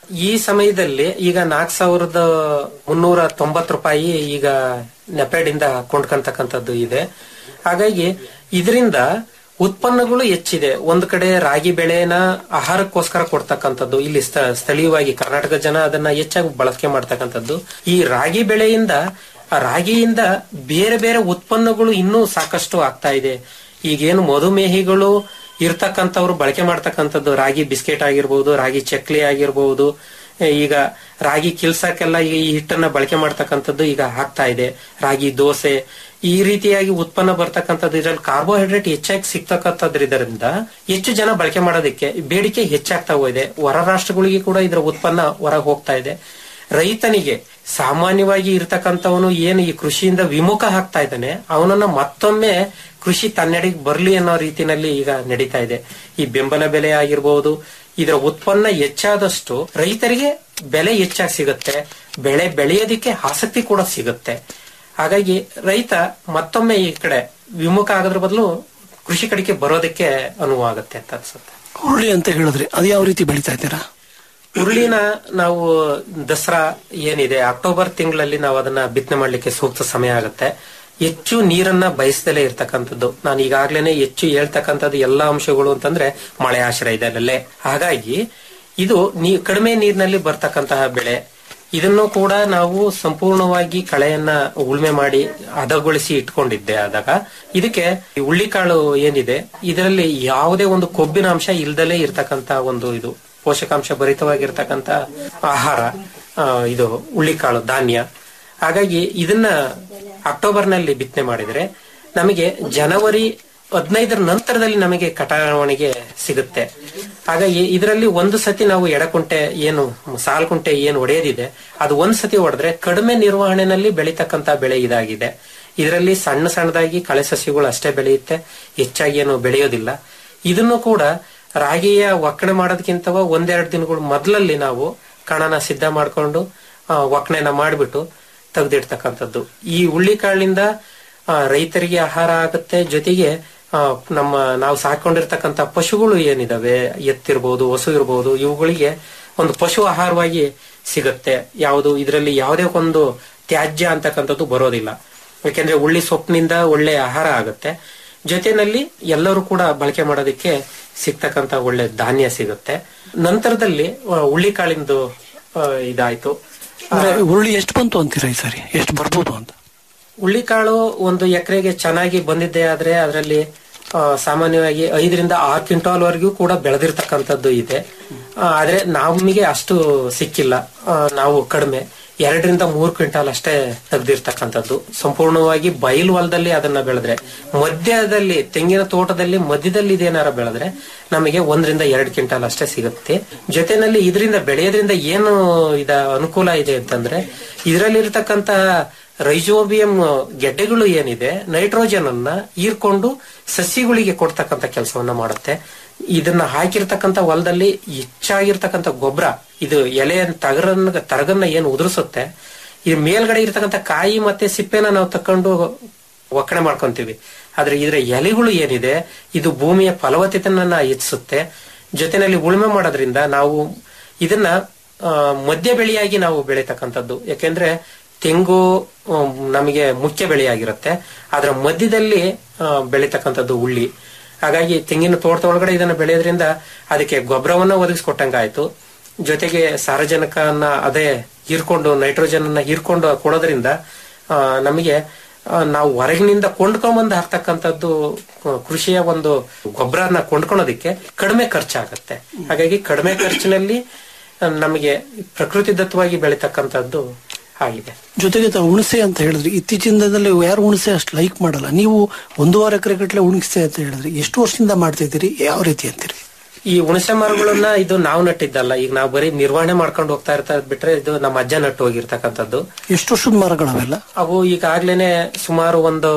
ಈ ಸಮಯದಲ್ಲಿ ಈಗ ನಾಲ್ಕ್ ಸಾವಿರದ ಮುನ್ನೂರ ತೊಂಬತ್ತು ರೂಪಾಯಿ ಈಗ ನೆಪೆಡ್ ಇಂದ ಕೊಂಡ್ಕೊಂತಕ್ಕಂಥದ್ದು ಇದೆ ಹಾಗಾಗಿ ಇದರಿಂದ ಉತ್ಪನ್ನಗಳು ಹೆಚ್ಚಿದೆ ಒಂದ್ ಕಡೆ ರಾಗಿ ಬೆಳೆನ ಆಹಾರಕ್ಕೋಸ್ಕರ ಕೊಡ್ತಕ್ಕಂಥದ್ದು ಇಲ್ಲಿ ಸ್ಥ- ಸ್ಥಳೀಯವಾಗಿ ಕರ್ನಾಟಕ ಜನ ಅದನ್ನ ಹೆಚ್ಚಾಗಿ ಬಳಕೆ ಮಾಡ್ತಕ್ಕಂಥದ್ದು ಈ ರಾಗಿ ಬೆಳೆಯಿಂದ ಆ ರಾಗಿಯಿಂದ ಬೇರೆ ಬೇರೆ ಉತ್ಪನ್ನಗಳು ಇನ್ನೂ ಸಾಕಷ್ಟು ಆಗ್ತಾ ಇದೆ ಈಗೇನು ಮಧುಮೇಹಿಗಳು ಇರ್ತಕ್ಕಂಥವ್ರು ಬಳಕೆ ಮಾಡ್ತಕ್ಕಂಥದ್ದು ರಾಗಿ ಬಿಸ್ಕೆಟ್ ಆಗಿರ್ಬೋದು ರಾಗಿ ಚಕ್ಲಿ ಆಗಿರ್ಬೋದು ಏ, ಈಗ ರಾಗಿ ಕಿಲ್ಸಕ್ಕೆಲ್ಲ ಈ ಹಿಟ್ಟನ್ನ ಬಳಕೆ ಮಾಡ್ತಕ್ಕಂಥದ್ದು ಈಗ ಆಗ್ತಾ ಇದೆ ರಾಗಿ ದೋಸೆ ಈ ರೀತಿಯಾಗಿ ಉತ್ಪನ್ನ ಬರ್ತಕ್ಕಂಥದ್ದು ಇದ್ರಲ್ಲಿ ಕಾರ್ಬೋಹೈಡ್ರೇಟ್ ಹೆಚ್ಚಾಗಿ ಸಿಗ್ತಕ್ಕಂಥದ್ರಿಂದ ಹೆಚ್ಚು ಜನ ಬಳಕೆ ಮಾಡೋದಕ್ಕೆ ಬೇಡಿಕೆ ಹೆಚ್ಚಾಗ್ತಾ ಹೋಗಿದೆ ಹೊರ ರಾಷ್ಟ್ರಗಳಿಗೆ ಕೂಡ ಇದರ ಉತ್ಪನ್ನ ಹೊರಗೆ ಹೋಗ್ತಾ ಇದೆ ರೈತನಿಗೆ ಸಾಮಾನ್ಯವಾಗಿ ಇರ್ತಕ್ಕಂಥವನು ಏನು ಈ ಕೃಷಿಯಿಂದ ವಿಮುಖ ಆಗ್ತಾ ಇದ್ದಾನೆ ಅವನನ್ನ ಮತ್ತೊಮ್ಮೆ ಕೃಷಿ ತನ್ನೆಡೆಗೆ ಬರ್ಲಿ ಅನ್ನೋ ರೀತಿನಲ್ಲಿ ಈಗ ನಡೀತಾ ಇದೆ ಈ ಬೆಂಬಲ ಬೆಲೆ ಆಗಿರ್ಬೋದು ಇದರ ಉತ್ಪನ್ನ ಹೆಚ್ಚಾದಷ್ಟು ರೈತರಿಗೆ ಬೆಲೆ ಹೆಚ್ಚಾಗಿ ಸಿಗುತ್ತೆ ಬೆಳೆ ಬೆಳೆಯೋದಿಕ್ಕೆ ಆಸಕ್ತಿ ಕೂಡ ಸಿಗುತ್ತೆ ಹಾಗಾಗಿ ರೈತ ಮತ್ತೊಮ್ಮೆ ಈ ಕಡೆ ವಿಮುಖ ಆಗೋದ್ರ ಬದಲು ಕೃಷಿ ಕಡೆಗೆ ಬರೋದಕ್ಕೆ ಅನುವು ಆಗುತ್ತೆ ಅಂತ ಅನ್ಸುತ್ತೆ ಹುರುಳಿ ಅಂತ ಹೇಳಿದ್ರಿ ಅದು ಯಾವ ರೀತಿ ಬೆಳಿತಾ ಇದ್ದೀರಾ ಹುರುಳಿನ ನಾವು ದಸರಾ ಏನಿದೆ ಅಕ್ಟೋಬರ್ ತಿಂಗಳಲ್ಲಿ ನಾವು ಅದನ್ನ ಬಿತ್ತನೆ ಮಾಡ್ಲಿಕ್ಕೆ ಸೂಕ್ತ ಸಮಯ ಆಗುತ್ತೆ ಹೆಚ್ಚು ನೀರನ್ನ ಬಯಸದಲೇ ಇರ್ತಕ್ಕಂಥದ್ದು ನಾನು ಈಗಾಗ್ಲೇನೆ ಹೆಚ್ಚು ಹೇಳ್ತಕ್ಕಂಥದ್ದು ಎಲ್ಲಾ ಅಂಶಗಳು ಅಂತಂದ್ರೆ ಮಳೆ ಆಶ್ರಯದಲ್ಲೇ ಹಾಗಾಗಿ ಇದು ನೀ ಕಡಿಮೆ ನೀರಿನಲ್ಲಿ ಬರ್ತಕ್ಕಂತಹ ಬೆಳೆ ಇದನ್ನು ಕೂಡ ನಾವು ಸಂಪೂರ್ಣವಾಗಿ ಕಳೆಯನ್ನ ಉಳುಮೆ ಮಾಡಿ ಹದಗೊಳಿಸಿ ಇಟ್ಕೊಂಡಿದ್ದೆ ಆದಾಗ ಇದಕ್ಕೆ ಈ ಹುಳ್ಳಿಕಾಳು ಏನಿದೆ ಇದರಲ್ಲಿ ಯಾವುದೇ ಒಂದು ಕೊಬ್ಬಿನ ಅಂಶ ಇಲ್ದಲೇ ಇರ್ತಕ್ಕಂತ ಒಂದು ಇದು ಪೋಷಕಾಂಶ ಭರಿತವಾಗಿರ್ತಕ್ಕಂತ ಆಹಾರ ಆ, ಇದು ಹುಳ್ಳಿಕಾಳು ಧಾನ್ಯ ಹಾಗಾಗಿ ಇದನ್ನ ಅಕ್ಟೋಬರ್ ನಲ್ಲಿ ಬಿತ್ತನೆ ಮಾಡಿದ್ರೆ ನಮಗೆ ಜನವರಿ ಹದಿನೈದರ ನಂತರದಲ್ಲಿ ನಮಗೆ ಕಟಾವಣೆಗೆ ಸಿಗುತ್ತೆ ಹಾಗಾಗಿ ಇದರಲ್ಲಿ ಒಂದು ಸತಿ ನಾವು ಎಡಕುಂಟೆ ಏನು ಸಾಲ್ಕುಂಟೆ ಏನು ಒಡೆಯೋದಿದೆ ಅದು ಒಂದ್ ಸತಿ ಹೊಡೆದ್ರೆ ಕಡಿಮೆ ನಿರ್ವಹಣೆನಲ್ಲಿ ಬೆಳೀತಕ್ಕಂತ ಬೆಳೆ ಇದಾಗಿದೆ ಇದರಲ್ಲಿ ಸಣ್ಣ ಸಣ್ಣದಾಗಿ ಕಳೆ ಸಸ್ಯಗಳು ಅಷ್ಟೇ ಬೆಳೆಯುತ್ತೆ ಹೆಚ್ಚಾಗಿ ಏನು ಬೆಳೆಯೋದಿಲ್ಲ ಇದನ್ನು ಕೂಡ ರಾಗಿಯ ಒಕ್ಕಣೆ ಮಾಡೋದಕ್ಕಿಂತವ ಒಂದೆರಡು ದಿನಗಳು ಮೊದಲಲ್ಲಿ ನಾವು ಕಣನ ಸಿದ್ಧ ಮಾಡ್ಕೊಂಡು ಆ, ಒಕ್ಕಣೆನ ಮಾಡಿಬಿಟ್ಟು ತೆಗೆದಿಡ್ತಕ್ಕಂಥದ್ದು ಈ ಹುಳ್ಳಿಕಾಳಿನಿಂದ ಆ, ರೈತರಿಗೆ ಆಹಾರ ಆಗುತ್ತೆ ಜೊತೆಗೆ ಆ, ನಮ್ಮ ನಾವು ಸಾಕೊಂಡಿರ್ತಕ್ಕಂಥ ಪಶುಗಳು ಏನಿದಾವೆ ಎತ್ತಿರ್ಬೋದು ಹಸು ಇರ್ಬೋದು ಇವುಗಳಿಗೆ ಒಂದು ಪಶು ಆಹಾರವಾಗಿ ಸಿಗುತ್ತೆ ಯಾವುದು ಇದರಲ್ಲಿ ಯಾವುದೇ ಒಂದು ತ್ಯಾಜ್ಯ ಅಂತಕ್ಕಂಥದ್ದು ಬರೋದಿಲ್ಲ ಯಾಕೆಂದ್ರೆ ಉಳ್ಳಿ ಸೊಪ್ಪಿನಿಂದ ಒಳ್ಳೆ ಆಹಾರ ಆಗುತ್ತೆ ಜೊತೆನಲ್ಲಿ ಎಲ್ಲರೂ ಕೂಡ ಬಳಕೆ ಮಾಡೋದಕ್ಕೆ ಸಿಗ್ತಕ್ಕಂತ ಒಳ್ಳೆ ಧಾನ್ಯ ಸಿಗುತ್ತೆ ನಂತರದಲ್ಲಿ ಆ, ಹುಳ್ಳಿಕಾಳಿಂದು ಆ, ಇದಾಯ್ತು ಅಂದ್ರೆ ಹುರುಳಿ ಎಷ್ಟು ಬಂತು ಅಂತೀರಾ ಈ ಸರಿ ಎಷ್ಟು ಬರ್ಬೋದು ಅಂತ ಹುಳ್ಳಿಕಾಳು ಒಂದು ಎಕರೆಗೆ ಚೆನ್ನಾಗಿ ಬಂದಿದ್ದೆ ಆದ್ರೆ ಅದರಲ್ಲಿ ಆ, ಸಾಮಾನ್ಯವಾಗಿ ಐದರಿಂದ ಆರು ಕ್ವಿಂಟಾಲ್ ವರೆಗೂ ಕೂಡ ಬೆಳೆದಿರ್ತಕ್ಕಂಥದ್ದು ಇದೆ ಆ, ಆದ್ರೆ ನಮಗೆ ಅಷ್ಟು ಸಿಕ್ಕಿಲ್ಲ ಆ, ನಾವು ಕಡಿಮೆ ಎರಡರಿಂದ ಮೂರು ಕ್ವಿಂಟಾಲ್ ಅಷ್ಟೇ ತೆಗ್ದಿರ್ತಕ್ಕಂಥದ್ದು ಸಂಪೂರ್ಣವಾಗಿ ಬಯಲು ಹೊಲದಲ್ಲಿ ಅದನ್ನ ಬೆಳೆದ್ರೆ ಮಧ್ಯದಲ್ಲಿ ತೆಂಗಿನ ತೋಟದಲ್ಲಿ ಮಧ್ಯದಲ್ಲಿ ಇದೇನಾರ ಬೆಳೆದ್ರೆ ನಮಗೆ ಒಂದರಿಂದ ಎರಡು ಕ್ವಿಂಟಾಲ್ ಅಷ್ಟೇ ಸಿಗುತ್ತೆ ಜೊತೆನಲ್ಲಿ ಇದರಿಂದ ಬೆಳೆಯೋದ್ರಿಂದ ಏನು ಇದ ಅನುಕೂಲ ಇದೆ ಅಂತಂದ್ರೆ ಇದರಲ್ಲಿರ್ತಕ್ಕಂತ ರೈಜೋಬಿಯಂ ಗೆಡ್ಡೆಗಳು ಏನಿದೆ ನೈಟ್ರೋಜನ್ ಅನ್ನ ಹೀರ್ಕೊಂಡು ಸಸಿಗಳಿಗೆ ಕೊಡ್ತಕ್ಕಂತ ಕೆಲಸವನ್ನ ಮಾಡುತ್ತೆ ಇದನ್ನ ಹಾಕಿರ್ತಕ್ಕಂತ ಹೊಲದಲ್ಲಿ ಹೆಚ್ಚಾಗಿರ್ತಕ್ಕಂತ ಗೊಬ್ಬರ ಇದು ಎಲೆ ತಗರನ್ನ ತರಗನ್ನ ಏನು ಉದುರಿಸುತ್ತೆ ಈ ಮೇಲ್ಗಡೆ ಇರ್ತಕ್ಕಂತ ಕಾಯಿ ಮತ್ತೆ ಸಿಪ್ಪೆನ ನಾವು ತಕೊಂಡು ಒಕ್ಕಣೆ ಮಾಡ್ಕೊಂತೀವಿ ಆದ್ರೆ ಇದರ ಎಲೆಗಳು ಏನಿದೆ ಇದು ಭೂಮಿಯ ಫಲವತ್ತತೆಯನ್ನ ಹೆಚ್ಚಿಸುತ್ತೆ ಜೊತೆನಲ್ಲಿ ಉಳುಮೆ ಮಾಡೋದ್ರಿಂದ ನಾವು ಇದನ್ನ ಆ, ಮಧ್ಯ ಬೆಳೆಯಾಗಿ ನಾವು ಬೆಳೀತಕ್ಕಂಥದ್ದು ಯಾಕೆಂದ್ರೆ ತೆಂಗು ಆಮ್, ನಮಗೆ ಮುಖ್ಯ ಬೆಳೆಯಾಗಿರುತ್ತೆ ಅದರ ಮಧ್ಯದಲ್ಲಿ ಆ, ಬೆಳೀತಕ್ಕಂಥದ್ದು ಉಳ್ಳಿ ಹಾಗಾಗಿ ತೆಂಗಿನ ತೋಟದ ಒಳಗಡೆ ಇದನ್ನ ಬೆಳೆಯೋದ್ರಿಂದ ಅದಕ್ಕೆ ಗೊಬ್ಬರವನ್ನ ಒದಗಿಸ್ಕೊಟ್ಟಂಗಾಯ್ತು ಜೊತೆಗೆ ಸಾರಜನಕನ ಅದೇ ಹೀರ್ಕೊಂಡು ನೈಟ್ರೋಜನ್ ಅನ್ನ ಹೀರ್ಕೊಂಡು ಕೊಡೋದ್ರಿಂದ ಆ, ನಮಗೆ ಆ, ನಾವು ಹೊರಗಿನಿಂದ ಕೊಂಡ್ಕೊಂಡ್ಬಂದು ಹಾಕ್ತಕ್ಕಂಥದ್ದು ಆ, ಕೃಷಿಯ ಒಂದು ಗೊಬ್ಬರನ ಕೊಂಡ್ಕೊಳೋದಕ್ಕೆ ಕಡಿಮೆ ಖರ್ಚಾಗತ್ತೆ ಹಾಗಾಗಿ ಕಡಿಮೆ ಖರ್ಚಿನಲ್ಲಿ ಆ, ನಮಗೆ ಪ್ರಕೃತಿ ದತ್ತವಾಗಿ ಬೆಳೀತಕ್ಕಂಥದ್ದು ಆಗಿದೆ ಜೊತೆಗೆ ತಾವು ಹುಣಸೆ ಅಂತ ಹೇಳಿದ್ರಿ ಇತ್ತೀಚಿನ ದಿನದಲ್ಲಿ ಯಾರು ಹುಣಸೆ ಅಷ್ಟು ಲೈಕ್ ಮಾಡಲ್ಲ ನೀವು ಒಂದೂವರೆ ಎಕರೆ ಗಟ್ಟಲೆ ಹುಣಸೆ ಅಂತ ಹೇಳಿದ್ರಿ ಎಷ್ಟು ವರ್ಷದಿಂದ ಮಾಡ್ತಿದ್ದೀರಿ ಯಾವ ರೀತಿ ಅಂತೀರಿ ಈ ಹುಣಸೆ ಮರಗಳನ್ನ ಇದು ನಾವು ನಟ್ಟಿದ್ದಲ್ಲ ಈಗ ನಾವು ಬರೀ ನಿರ್ವಹಣೆ ಮಾಡ್ಕೊಂಡು ಹೋಗ್ತಾ ಇರ್ತಾ ಬಿಟ್ರೆ ಇದು ನಮ್ಮ ಅಜ್ಜ ನಟ್ಟು ಹೋಗಿರ್ತಕ್ಕಂಥದ್ದು ಎಷ್ಟು ವರ್ಷದ ಮರಗಳವೆಲ್ಲ ಅವು ಈಗಾಗ್ಲೇನೆ ಸುಮಾರು ಒಂದು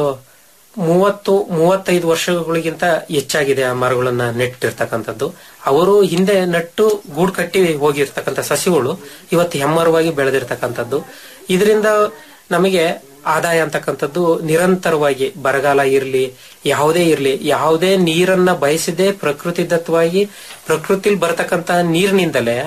ಮೂವತ್ತು ಮೂವತ್ತೈದು ವರ್ಷಗಳಿಗಿಂತ ಹೆಚ್ಚಾಗಿದೆ ಆ ಮರಗಳನ್ನ ನೆಟ್ಟಿರ್ತಕ್ಕಂಥದ್ದು ಅವರು ಹಿಂದೆ ನಟ್ಟು ಗೂಡು ಕಟ್ಟಿ ಹೋಗಿರ್ತಕ್ಕಂಥ ಸಸಿಗಳು ಇವತ್ತು ಹೆಮ್ಮರವಾಗಿ ಬೆಳೆದಿರ್ತಕ್ಕಂಥದ್ದು ಇದರಿಂದ ನಮಗೆ ಆದಾಯ ಅಂತಕ್ಕಂಥದ್ದು ನಿರಂತರವಾಗಿ ಬರಗಾಲ ಇರಲಿ ಯಾವುದೇ ಇರಲಿ ಯಾವುದೇ ನೀರನ್ನ ಬಯಸದೆ ಪ್ರಕೃತಿ ದತ್ತವಾಗಿ ಪ್ರಕೃತಿಲಿ ಬರತಕ್ಕಂತ ನೀರಿನಿಂದಲೇ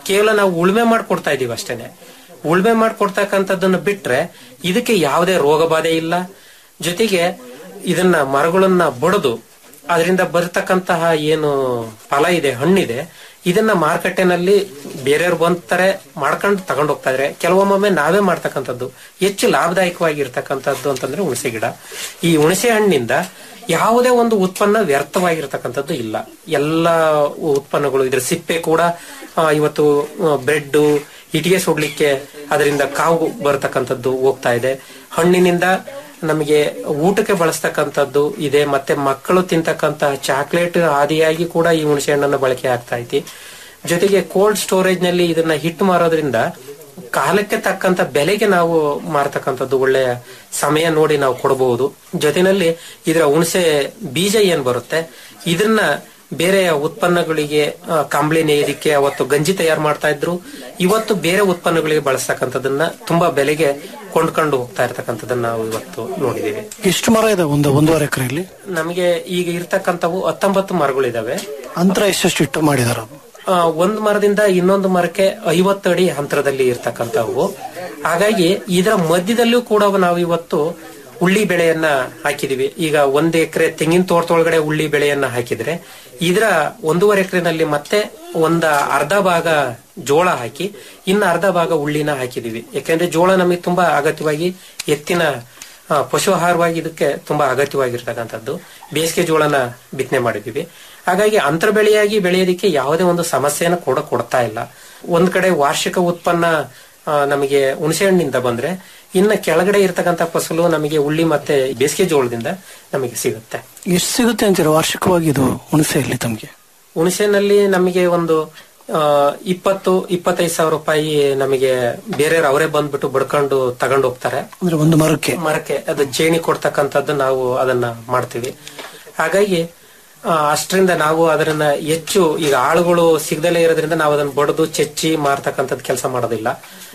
ಕೇವಲ ನಾವು ಉಳುಮೆ ಮಾಡ್ಕೊಡ್ತಾ ಇದೀವಿ ಅಷ್ಟೇನೆ ಉಳುಮೆ ಮಾಡ್ಕೊಡ್ತಕ್ಕಂಥದ್ದನ್ನ ಬಿಟ್ರೆ ಇದಕ್ಕೆ ಯಾವುದೇ ರೋಗ ಬಾಧೆ ಇಲ್ಲ ಜೊತೆಗೆ ಇದನ್ನ ಮರಗಳನ್ನ ಬಡದು ಅದರಿಂದ ಬರತಕ್ಕಂತಹ ಏನು ಫಲ ಇದೆ ಹಣ್ಣಿದೆ ಇದನ್ನ ಮಾರುಕಟ್ಟೆನಲ್ಲಿ ಬೇರೆಯವ್ರು ಬಂತಾರೆ ಮಾಡ್ಕೊಂಡು ತಗೊಂಡು ಹೋಗ್ತಾ ಇದ್ರೆ ಕೆಲವೊಮ್ಮೊಮ್ಮೆ ನಾವೇ ಮಾಡ್ತಕ್ಕಂಥದ್ದು ಹೆಚ್ಚು ಲಾಭದಾಯಕವಾಗಿ ಇರ್ತಕ್ಕಂಥದ್ದು ಅಂತಂದ್ರೆ ಹುಣಸೆ ಗಿಡ ಈ ಹುಣಸೆ ಹಣ್ಣಿಂದ ಯಾವುದೇ ಒಂದು ಉತ್ಪನ್ನ ವ್ಯರ್ಥವಾಗಿರ್ತಕ್ಕಂಥದ್ದು ಇಲ್ಲ ಎಲ್ಲ ಉತ್ಪನ್ನಗಳು ಇದ್ರ ಸಿಪ್ಪೆ ಕೂಡ ಆ, ಇವತ್ತು ಬ್ರೆಡ್ ಇಟಿಗೆ ಸುಡ್ಲಿಕ್ಕೆ ಅದರಿಂದ ಕಾವು ಬರತಕ್ಕಂಥದ್ದು ಹೋಗ್ತಾ ಇದೆ ಹಣ್ಣಿನಿಂದ ನಮಗೆ ಊಟಕ್ಕೆ ಬಳಸ್ತಕ್ಕಂಥದ್ದು ಇದೆ ಮತ್ತೆ ಮಕ್ಕಳು ತಿಂತಕ್ಕಂತ ಚಾಕ್ಲೇಟ್ ಆದಿಯಾಗಿ ಕೂಡ ಈ ಹುಣಸೆ ಹಣ್ಣನ್ನು ಬಳಕೆ ಆಗ್ತಾ ಐತಿ ಜೊತೆಗೆ ಕೋಲ್ಡ್ ಸ್ಟೋರೇಜ್ ನಲ್ಲಿ ಇದನ್ನ ಹಿಟ್ಟು ಮಾರೋದ್ರಿಂದ ಕಾಲಕ್ಕೆ ತಕ್ಕಂತ ಬೆಲೆಗೆ ನಾವು ಮಾರತಕ್ಕಂಥದ್ದು ಒಳ್ಳೆಯ ಸಮಯ ನೋಡಿ ನಾವು ಕೊಡಬಹುದು ಜೊತೆನಲ್ಲಿ ಇದರ ಹುಣಸೆ ಬೀಜ ಏನ್ ಬರುತ್ತೆ ಇದನ್ನ ಬೇರೆ ಉತ್ಪನ್ನಗಳಿಗೆ ಆ, ಕಂಬಳಿ ನೇಯದಿಕ್ಕೆ ಅವತ್ತು ಗಂಜಿ ತಯಾರು ಮಾಡ್ತಾ ಇದ್ರು ಇವತ್ತು ಬೇರೆ ಉತ್ಪನ್ನಗಳಿಗೆ ಬಳಸ್ತಕ್ಕಂಥದ್ದನ್ನ ತುಂಬಾ ಬೆಲೆಗೆ ಕೊಂಡ್ಕೊಂಡು ಹೋಗ್ತಾ ಇರ್ತಕ್ಕಂಥದ್ದನ್ನ ನಾವು ಇವತ್ತು ನೋಡಿದೀವಿ ಎಷ್ಟು ಮರ ಇದೆ ಒಂದು ಒಂದೂವರೆ ಎಕರೆಯಲ್ಲಿ ನಮಗೆ ಈಗ ಇರ್ತಕ್ಕಂಥವು ಹತ್ತೊಂಬತ್ತು ಮರಗಳಿದಾವೆ ಅಂತರ ಎಷ್ಟೆಷ್ಟು ಇಟ್ಟು ಮಾಡಿದಾರ ಆ, ಒಂದ್ ಮರದಿಂದ ಇನ್ನೊಂದು ಮರಕ್ಕೆ ಐವತ್ತು ಅಡಿ ಅಂತರದಲ್ಲಿ ಇರ್ತಕ್ಕಂಥವು ಹಾಗಾಗಿ ಇದರ ಮಧ್ಯದಲ್ಲೂ ಕೂಡ ನಾವು ಇವತ್ತು ಉಳ್ಳಿ ಬೆಳೆಯನ್ನ ಹಾಕಿದೀವಿ ಈಗ ಒಂದ್ ಎಕರೆ ತೆಂಗಿನ ತೋಟದೊಳಗಡೆ ಉಳ್ಳಿ ಬೆಳೆಯನ್ನ ಹಾಕಿದ್ರೆ ಇದರ ಒಂದೂವರೆ ಎಕರೆನಲ್ಲಿ ಮತ್ತೆ ಒಂದ ಅರ್ಧ ಭಾಗ ಜೋಳ ಹಾಕಿ ಇನ್ನು ಅರ್ಧ ಭಾಗ ಉಳ್ಳಿನ ಹಾಕಿದೀವಿ ಯಾಕಂದ್ರೆ ಜೋಳ ನಮಗೆ ತುಂಬಾ ಅಗತ್ಯವಾಗಿ ಎತ್ತಿನ ಆ, ಪಶು ಆಹಾರವಾಗಿ ಇದಕ್ಕೆ ತುಂಬಾ ಅಗತ್ಯವಾಗಿರ್ತಕ್ಕಂಥದ್ದು ಬೇಸಿಗೆ ಜೋಳನ ಬಿತ್ತನೆ ಮಾಡಿದೀವಿ ಹಾಗಾಗಿ ಅಂತರ ಬೆಳೆಯಾಗಿ ಬೆಳೆಯೋದಕ್ಕೆ ಯಾವುದೇ ಒಂದು ಸಮಸ್ಯೆಯನ್ನು ಕೂಡ ಕೊಡ್ತಾ ಇಲ್ಲ ಒಂದ್ ಕಡೆ ವಾರ್ಷಿಕ ಉತ್ಪನ್ನ ಆ, ನಮಗೆ ಹುಣಸೆ ಹಣ್ಣಿಂದ ಬಂದ್ರೆ ಇನ್ನ ಕೆಳಗಡೆ ಇರ್ತಕ್ಕಂಥ ಫಸಲು ನಮಗೆ ಉಳ್ಳಿ ಮತ್ತೆ ಬೇಸಿಗೆ ಜೋಳದಿಂದ ನಮಗೆ ಸಿಗುತ್ತೆ ಎಷ್ಟು ಸಿಗುತ್ತೆ ಅಂತೀರ ವಾರ್ಷಿಕವಾಗಿ ಇದು ಹುಣಸೆಯಲ್ಲಿ ತಮಗೆ ಹುಣಸೆನಲ್ಲಿ ನಮಗೆ ಒಂದು ಆ, ಇಪ್ಪತ್ತು ಇಪ್ಪತ್ತೈದು ಸಾವಿರ ರೂಪಾಯಿ ನಮಗೆ ಬೇರೆಯವ್ರು ಅವರೇ ಬಂದ್ಬಿಟ್ಟು ಬಡ್ಕೊಂಡು ತಗೊಂಡು ಹೋಗ್ತಾರೆ ಅಂದ್ರೆ ಒಂದು ಮರಕ್ಕೆ ಮರಕ್ಕೆ ಅದು ಚೇಣಿ ಕೊಡ್ತಕ್ಕಂಥದ್ದು ನಾವು ಅದನ್ನ ಮಾಡ್ತೀವಿ ಹಾಗಾಗಿ ಆ, ಅಷ್ಟರಿಂದ ನಾವು ಅದನ್ನ ಹೆಚ್ಚು ಈಗ ಆಳುಗಳು ಸಿಗದಲ್ಲೇ ಇರೋದ್ರಿಂದ ನಾವು ಅದನ್ನ ಬಡದು ಚೆಚ್ಚಿ ಮಾರ್ತಕ್ಕಂಥದ್ದು ಕೆಲಸ ಮಾಡೋದಿಲ್ಲ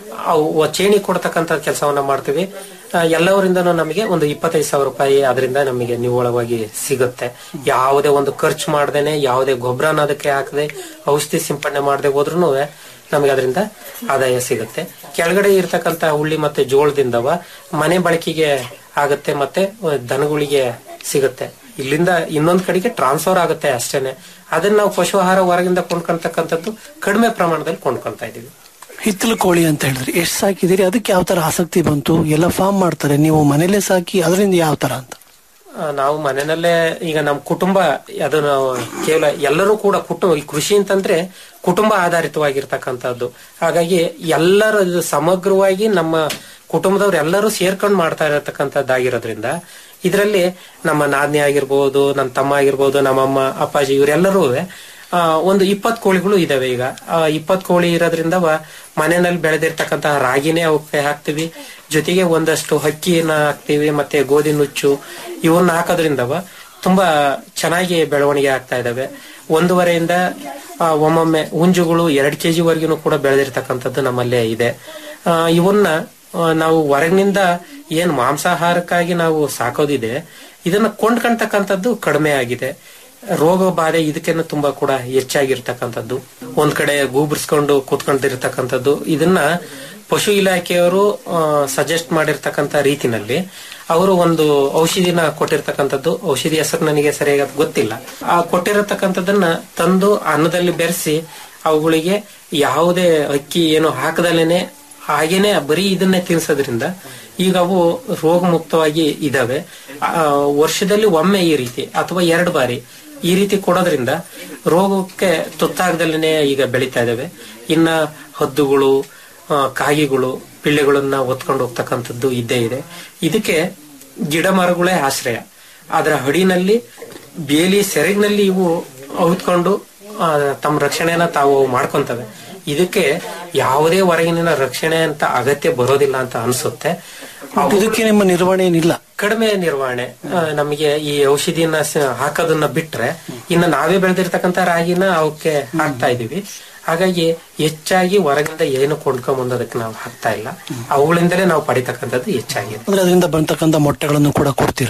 ಅವು ಚೇಣಿ ಕೊಡ್ತಕ್ಕಂಥ ಕೆಲಸವನ್ನ ಮಾಡ್ತೀವಿ ಆ, ಎಲ್ಲವರಿಂದನೂ ನಮಗೆ ಒಂದು ಇಪ್ಪತ್ತೈದು ಸಾವಿರ ರೂಪಾಯಿ ಅದರಿಂದ ನಮಗೆ ನಿವ್ವಳವಾಗಿ ಸಿಗುತ್ತೆ ಯಾವುದೇ ಒಂದು ಖರ್ಚು ಮಾಡ್ದೇನೆ ಯಾವುದೇ ಗೊಬ್ಬರನ ಅದಕ್ಕೆ ಹಾಕದೆ ಔಷಧಿ ಸಿಂಪಡಣೆ ಮಾಡದೆ ಹೋದ್ರೂ ನಮಗೆ ಅದರಿಂದ ಆದಾಯ ಸಿಗುತ್ತೆ ಕೆಳಗಡೆ ಇರ್ತಕ್ಕಂತ ಉಳ್ಳಿ ಮತ್ತೆ ಜೋಳದಿಂದವ ಮನೆ ಬಳಕೆಗೆ ಆಗತ್ತೆ ಮತ್ತೆ ದನಗಳಿಗೆ ಸಿಗುತ್ತೆ ಇಲ್ಲಿಂದ ಇನ್ನೊಂದ್ ಕಡೆಗೆ ಟ್ರಾನ್ಸ್ಫರ್ ಆಗುತ್ತೆ ಅಷ್ಟೇನೆ ಅದನ್ನ ನಾವು ಪಶು ಆಹಾರ ಹೊರಗಿಂದ ಕೊಂಡ್ಕೊಳ್ತಕ್ಕಂಥದ್ದು ಕಡಿಮೆ ಪ್ರಮಾಣದಲ್ಲಿ ಕೊಂಡ್ಕೊಳ್ತಾ ಇದೀವಿ ಹಿತ್ತಲು ಕೋಳಿ ಅಂತ ಹೇಳಿದ್ರಿ ಎಷ್ಟು ಸಾಕಿದಿರಿ ಅದಕ್ಕೆ ಯಾವ ತರ ಆಸಕ್ತಿ ಬಂತು ಎಲ್ಲ ಫಾರ್ಮ್ ಮಾಡ್ತಾರೆ ನೀವು ಮನೇಲೆ ಸಾಕಿ ಅದರಿಂದ ಯಾವ ತರ ಅಂತ ಆ, ನಾವು ಮನೆಯಲ್ಲೇ ಈಗ ನಮ್ಮ ಕುಟುಂಬ ಅದು ನಾವು ಕೇವಲ ಎಲ್ಲರೂ ಕೂಡ ಕುಟುಂಬ ಈ ಕೃಷಿ ಅಂತಂದ್ರೆ ಕುಟುಂಬ ಆಧಾರಿತವಾಗಿರ್ತಕ್ಕಂಥದ್ದು ಹಾಗಾಗಿ ಎಲ್ಲರ ಇದು ಸಮಗ್ರವಾಗಿ ನಮ್ಮ ಕುಟುಂಬದವ್ರು ಎಲ್ಲರೂ ಸೇರ್ಕೊಂಡು ಮಾಡ್ತಾ ಇರತಕ್ಕಂಥದ್ದಾಗಿರೋದ್ರಿಂದ ಇದರಲ್ಲಿ ನಮ್ಮ ನಾದ್ನಿ ಆಗಿರ್ಬೋದು ನಮ್ಮ ತಮ್ಮ ಆಗಿರ್ಬೋದು ನಮ್ಮಮ್ಮ ಅಪ್ಪಾಜಿ ಇವರೆಲ್ಲರೂ ಆ, ಒಂದು ಇಪ್ಪತ್ ಕೋಳಿಗಳು ಇದಾವೆ ಈಗ ಆ ಇಪ್ಪತ್ ಕೋಳಿ ಇರೋದ್ರಿಂದ ವ- ಮನೆಯಲ್ಲಿ ಬೆಳೆದಿರ್ತಕ್ಕಂತಹ ರಾಗಿನೇ ಅವಕ್ಕೆ ಹಾಕ್ತಿವಿ ಜೊತೆಗೆ ಒಂದಷ್ಟು ಹಕ್ಕಿನ ಹಾಕ್ತಿವಿ ಮತ್ತೆ ಗೋಧಿ ನುಚ್ಚು ಇವನ್ನ ಹಾಕೋದ್ರಿಂದವ ತುಂಬಾ ಚೆನ್ನಾಗಿ ಬೆಳವಣಿಗೆ ಆಗ್ತಾ ಇದಾವೆ ಒಂದೂವರೆಯಿಂದ ಆ, ಒಮ್ಮೊಮ್ಮೆ ಹುಂಜುಗಳು ಎರಡ್ ಕೆಜಿ ವರೆಗೂ ಕೂಡ ಬೆಳೆದಿರ್ತಕ್ಕಂಥದ್ದು ನಮ್ಮಲ್ಲೇ ಇದೆ ಆ, ಇವನ್ನ ಆ, ನಾವು ಹೊರಗಿನಿಂದ ಏನ್ ಮಾಂಸಾಹಾರಕ್ಕಾಗಿ ನಾವು ಸಾಕೋದಿದೆ ಇದನ್ನ ಕೊಂಡ್ಕೊಂತಕ್ಕಂಥದ್ದು ಕಡಿಮೆ ಆಗಿದೆ ರೋಗ ಬಾಧೆ ಇದಕ್ಕೇನು ತುಂಬಾ ಕೂಡ ಹೆಚ್ಚಾಗಿರ್ತಕ್ಕಂಥದ್ದು ಒಂದ್ ಕಡೆ ಗೂಬರ್ಸ್ಕೊಂಡು ಕೂತ್ಕೊಂಡಿರ್ತಕ್ಕಂಥದ್ದು ಇದನ್ನ ಪಶು ಇಲಾಖೆಯವರು ಸಜೆಸ್ಟ್ ಮಾಡಿರ್ತಕ್ಕಂಥ ರೀತಿನಲ್ಲಿ ಅವರು ಒಂದು ಔಷಧಿನ ಕೊಟ್ಟಿರ್ತಕ್ಕಂಥದ್ದು ಔಷಧಿ ಹೆಸರು ನನಗೆ ಸರಿಯಾಗಿ ಅದು ಗೊತ್ತಿಲ್ಲ ಆ ಕೊಟ್ಟಿರತಕ್ಕಂಥದ್ದನ್ನ ತಂದು ಅನ್ನದಲ್ಲಿ ಬೆರೆಸಿ ಅವುಗಳಿಗೆ ಯಾವುದೇ ಅಕ್ಕಿ ಏನು ಹಾಕದಲ್ಲೇನೆ ಹಾಗೇನೆ ಬರೀ ಇದನ್ನೇ ತಿನ್ಸೋದ್ರಿಂದ ಈಗ ಅವು ರೋಗ ಮುಕ್ತವಾಗಿ ಇದಾವೆ ಆ, ವರ್ಷದಲ್ಲಿ ಒಮ್ಮೆ ಈ ರೀತಿ ಅಥವಾ ಎರಡು ಬಾರಿ ಈ ರೀತಿ ಕೊಡೋದ್ರಿಂದ ರೋಗಕ್ಕೆ ತುತ್ತಾಗದಲ್ಲೇ ಈಗ ಬೆಳೀತಾ ಇದಾವೆ ಇನ್ನ ಹದ್ದುಗಳು ಆ, ಕಾಗಿಗಳು ಪಿಳ್ಳೆಗಳನ್ನ ಒತ್ಕೊಂಡು ಹೋಗ್ತಕ್ಕಂಥದ್ದು ಇದ್ದೇ ಇದೆ ಇದಕ್ಕೆ ಗಿಡ ಮರಗಳೇ ಆಶ್ರಯ ಅದರ ಹಡಿನಲ್ಲಿ ಬೇಲಿ ಸೆರಗಿನಲ್ಲಿ ಇವು ಔತ್ಕೊಂಡು ಆ, ತಮ್ಮ ರಕ್ಷಣೆನ ತಾವು ಮಾಡ್ಕೊಂತವೆ ಇದಕ್ಕೆ ಯಾವುದೇ ಹೊರಗಿನ ರಕ್ಷಣೆ ಅಂತ ಅಗತ್ಯ ಬರೋದಿಲ್ಲ ಅಂತ ಅನ್ಸುತ್ತೆ ಬಟ್ ಇದಕ್ಕೆ ನಿಮ್ಮ ನಿರ್ವಹಣೆ ಏನಿಲ್ಲ ಕಡಿಮೆ ನಿರ್ವಹಣೆ ಆ, ನಮಗೆ ಈ ಔಷಧಿನ ಸ- ಹಾಕೋದನ್ನ ಬಿಟ್ರೆ ಇನ್ನು ನಾವೇ ಬೆಳೆದಿರ್ತಕ್ಕಂಥ ರಾಗಿನ ಅವಕ್ಕೆ ಹಾಕ್ತಾ ಇದೀವಿ ಹಾಗಾಗಿ ಹೆಚ್ಚಾಗಿ ಹೊರಗಿಂದ ಏನು ಕೊಂಡ್ಕೊಂಡ್ ಅದಕ್ಕೆ ನಾವು ಹಾಕ್ತಾ ಇಲ್ಲ ಅವುಗಳಿಂದಲೇ ನಾವು ಪಡಿತಕ್ಕಂಥದ್ದು ಹೆಚ್ಚಾಗಿದೆ ಅಂದ್ರೆ ಅದರಿಂದ ಬರ್ತಕ್ಕಂಥ ಮೊಟ್ಟೆಗಳನ್ನು ಕೂಡ ಕೊಡ್ತೀರಾ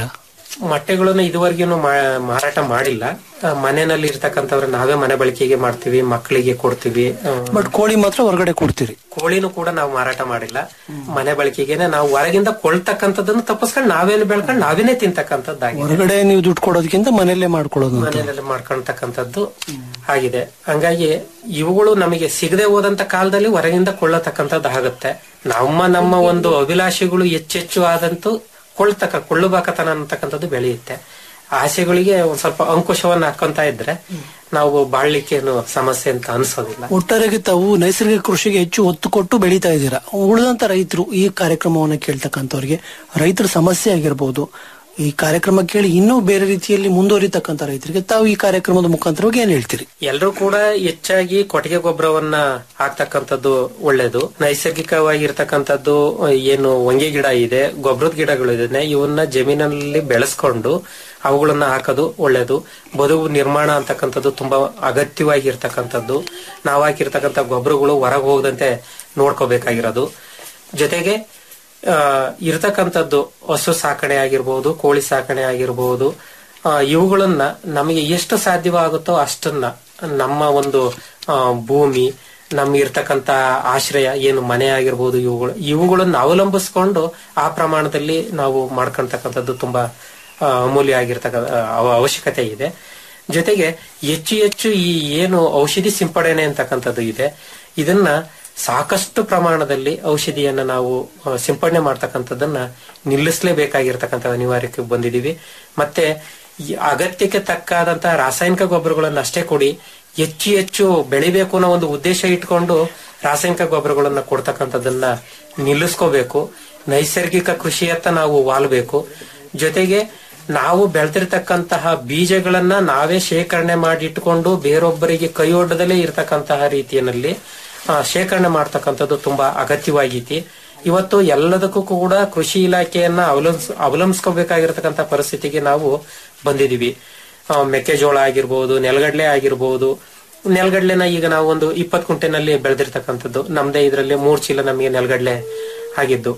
ಮೊಟ್ಟೆಗಳನ್ನು ಇದುವರೆಗೂ ಮಾರಾಟ ಮಾಡಿಲ್ಲ ಆ, ಮನೆಯಲ್ಲಿ ಇರ್ತಕ್ಕಂಥವ್ರ ನಾವೇ ಮನೆ ಬಳಕೆಗೆ ಮಾಡ್ತೀವಿ ಮಕ್ಕಳಿಗೆ ಕೊಡ್ತೀವಿ ಆ, ಬಟ್ ಕೋಳಿ ಮಾತ್ರ ಹೊರಗಡೆ ಕೊಡ್ತೀರಿ ಕೋಳಿನೂ ಕೂಡ ನಾವು ಮಾರಾಟ ಮಾಡಿಲ್ಲ ಮನೆ ಬಳಕೆಗೆನೆ ನಾವು ಹೊರಗಿಂದ ಕೊಳ್ತಕ್ಕಂಥದ್ದನ್ನು ತಪ್ಪಿಸ್ಕೊಂಡು ನಾವೇನು ಬೆಳ್ಕೊಂಡು ನಾವೇನೆ ತಿಂತಕ್ಕಂಥದ್ದಾಗಿದೆ ಹೊರಗಡೆ ನೀವು ದುಡ್ಡು ಕೊಡೋದಕ್ಕಿಂತ ಮನೆಯಲ್ಲೇ ಮಾಡ್ಕೊಳ್ಳೋದು ಅಂತ. ಮನೆಯಲ್ಲೇ ಮಾಡ್ಕೊಳ್ತಕ್ಕಂಥದ್ದು ಆಗಿದೆ ಹಂಗಾಗಿ ಇವುಗಳು ನಮಗೆ ಸಿಗದೆ ಹೋದಂತ ಕಾಲದಲ್ಲಿ ಹೊರಗಿಂದ ಕೊಳ್ಳತಕ್ಕಂಥದ್ದು ಆಗುತ್ತೆ ನಮ್ಮ ನಮ್ಮ ಒಂದು ಅಭಿಲಾಷೆಗಳು ಹೆಚ್ಚೆಚ್ಚು ಆದಂತೂ ಕೊಳ್ಳತಕ್ಕ ಕೊಳ್ಳುಬಾಕತನ ಅಂತಕ್ಕಂಥದ್ದು ಬೆಳೆಯುತ್ತೆ ಆಸೆಗಳಿಗೆ ಒಂದ್ ಸ್ವಲ್ಪ ಅಂಕುಶವನ್ನ ಹಾಕೊಂತ ಇದ್ರೆ ನಾವು ಬಾಳ್ಲಿಕ್ಕೆ ಏನು ಸಮಸ್ಯೆ ಅಂತ ಅನ್ಸೋದಿಲ್ಲ ಒಟ್ಟಾರೆಗೆ ತಾವು ನೈಸರ್ಗಿಕ ಕೃಷಿಗೆ ಹೆಚ್ಚು ಒತ್ತು ಕೊಟ್ಟು ಬೆಳೀತಾ ಇದ್ದೀರಾ ಉಳಿದಂತ ರೈತರು ಈ ಕಾರ್ಯಕ್ರಮವನ್ನು ಕೇಳ್ತಕ್ಕಂಥವ್ರಿಗೆ ರೈತರ ಸಮಸ್ಯೆ ಆಗಿರ್ಬೋದು ಈ ಕಾರ್ಯಕ್ರಮ ಕೇಳಿ ಇನ್ನೂ ಬೇರೆ ರೀತಿಯಲ್ಲಿ ಮುಂದುವರಿತಕ್ಕಂಥ ರೈತರಿಗೆ ತಾವು ಈ ಕಾರ್ಯಕ್ರಮದ ಮುಖಾಂತರವಾಗಿ ಏನ್ ಹೇಳ್ತೀರಿ ಎಲ್ಲರೂ ಕೂಡ ಹೆಚ್ಚಾಗಿ ಕೊಟ್ಟಿಗೆ ಗೊಬ್ಬರವನ್ನ ಹಾಕ್ತಕ್ಕಂಥದ್ದು ಒಳ್ಳೇದು ನೈಸರ್ಗಿಕವಾಗಿರ್ತಕ್ಕಂಥದ್ದು ಏನು ಹೊಂಗೆ ಗಿಡ ಇದೆ ಗೊಬ್ಬರದ ಗಿಡಗಳು ಇದೆ ಇವನ್ನ ಜಮೀನಲ್ಲಿ ಬೆಳೆಸ್ಕೊಂಡು ಅವುಗಳನ್ನ ಹಾಕೋದು ಒಳ್ಳೇದು ಬದುಕು ನಿರ್ಮಾಣ ಅಂತಕ್ಕಂಥದ್ದು ತುಂಬಾ ಅಗತ್ಯವಾಗಿರ್ತಕ್ಕಂಥದ್ದು ನಾವು ಹಾಕಿರ್ತಕ್ಕಂಥ ಗೊಬ್ಬರಗಳು ಹೊರಗೆ ಹೋಗದಂತೆ ನೋಡ್ಕೋಬೇಕಾಗಿರೋದು ಜೊತೆಗೆ ಆ, ಇರ್ತಕ್ಕಂಥದ್ದು ಹಸು ಸಾಕಣೆ ಆಗಿರ್ಬೋದು ಕೋಳಿ ಸಾಕಣೆ ಆಗಿರ್ಬೋದು ಆ, ಇವುಗಳನ್ನ ನಮಗೆ ಎಷ್ಟು ಸಾಧ್ಯವಾಗುತ್ತೋ ಅಷ್ಟನ್ನ ನಮ್ಮ ಒಂದು ಆ, ಭೂಮಿ ನಮ್ಮ ಇರ್ತಕ್ಕಂತ ಆಶ್ರಯ ಏನು ಮನೆ ಆಗಿರ್ಬೋದು ಇವುಗಳು ಇವುಗಳನ್ನ ಅವಲಂಬಿಸ್ಕೊಂಡು ಆ ಪ್ರಮಾಣದಲ್ಲಿ ನಾವು ಮಾಡ್ಕೊಳ್ತಕ್ಕಂಥದ್ದು ತುಂಬಾ ಆ, ಅಮೂಲ್ಯ ಆಗಿರ್ತಕ್ಕಂಥ ಅವ- ಅವಶ್ಯಕತೆ ಇದೆ ಜೊತೆಗೆ ಹೆಚ್ಚು ಹೆಚ್ಚು ಈ ಏನು ಔಷಧಿ ಸಿಂಪಡಣೆ ಅಂತಕ್ಕಂಥದ್ದು ಇದೆ ಇದನ್ನ ಸಾಕಷ್ಟು ಪ್ರಮಾಣದಲ್ಲಿ ಔಷಧಿಯನ್ನ ನಾವು ಆ, ಸಿಂಪಡಣೆ ಮಾಡ್ತಕ್ಕಂಥದ್ದನ್ನ ನಿಲ್ಲಿಸಲೇಬೇಕಾಗಿರ್ತಕ್ಕಂಥ ಅನಿವಾರ್ಯಕ್ಕೆ ಬಂದಿದೀವಿ ಮತ್ತೆ ಈ ಅಗತ್ಯಕ್ಕೆ ತಕ್ಕಾದಂತಹ ರಾಸಾಯನಿಕ ಗೊಬ್ಬರಗಳನ್ನ ಅಷ್ಟೇ ಕೊಡಿ ಹೆಚ್ಚು ಹೆಚ್ಚು ಬೆಳಿಬೇಕು ಅನ್ನೋ ಒಂದು ಉದ್ದೇಶ ಇಟ್ಕೊಂಡು ರಾಸಾಯನಿಕ ಗೊಬ್ಬರಗಳನ್ನ ಕೊಡ್ತಕ್ಕಂಥದ್ದನ್ನ ನಿಲ್ಲಿಸ್ಕೋಬೇಕು ನೈಸರ್ಗಿಕ ಕೃಷಿಯತ್ತ ನಾವು ವಾಲ್ಬೇಕು ಜೊತೆಗೆ ನಾವು ಬೆಳೆದಿರ್ತಕ್ಕಂತಹ ಬೀಜಗಳನ್ನ ನಾವೇ ಶೇಖರಣೆ ಮಾಡಿ ಇಟ್ಕೊಂಡು ಬೇರೊಬ್ಬರಿಗೆ ಕೈಯೊಡ್ಡದಲ್ಲೇ ಇರತಕ್ಕಂತಹ ರೀತಿಯಲ್ಲಿ ಆ, ಶೇಖರಣೆ ಮಾಡ್ತಕ್ಕಂಥದ್ದು ತುಂಬಾ ಅಗತ್ಯವಾಗೈತಿ ಇವತ್ತು ಎಲ್ಲದಕ್ಕೂ ಕೂಡ ಕೃಷಿ ಇಲಾಖೆಯನ್ನ ಅವಲಂಬಿಸ್ ಅವಲಂಬಿಸ್ಕೋಬೇಕಾಗಿರ್ತಕ್ಕಂಥ ಪರಿಸ್ಥಿತಿಗೆ ನಾವು ಬಂದಿದೀವಿ ಆ, ಮೆಕ್ಕೆಜೋಳ ಆಗಿರ್ಬೋದು ನೆಲಗಡಲೆ ಆಗಿರ್ಬೋದು ನೆಲಗಡ್ಲೆನ ಈಗ ನಾವು ಒಂದು ಇಪ್ಪತ್ತು ಕುಂಟೆನಲ್ಲಿ ಬೆಳೆದಿರ್ತಕ್ಕಂಥದ್ದು ನಮ್ದೇ ಇದರಲ್ಲಿ ಮೂರ್ ಚೀಲ ನಮಗೆ ನೆಲಗಡ್ಲೆ ಆಗಿದ್ದು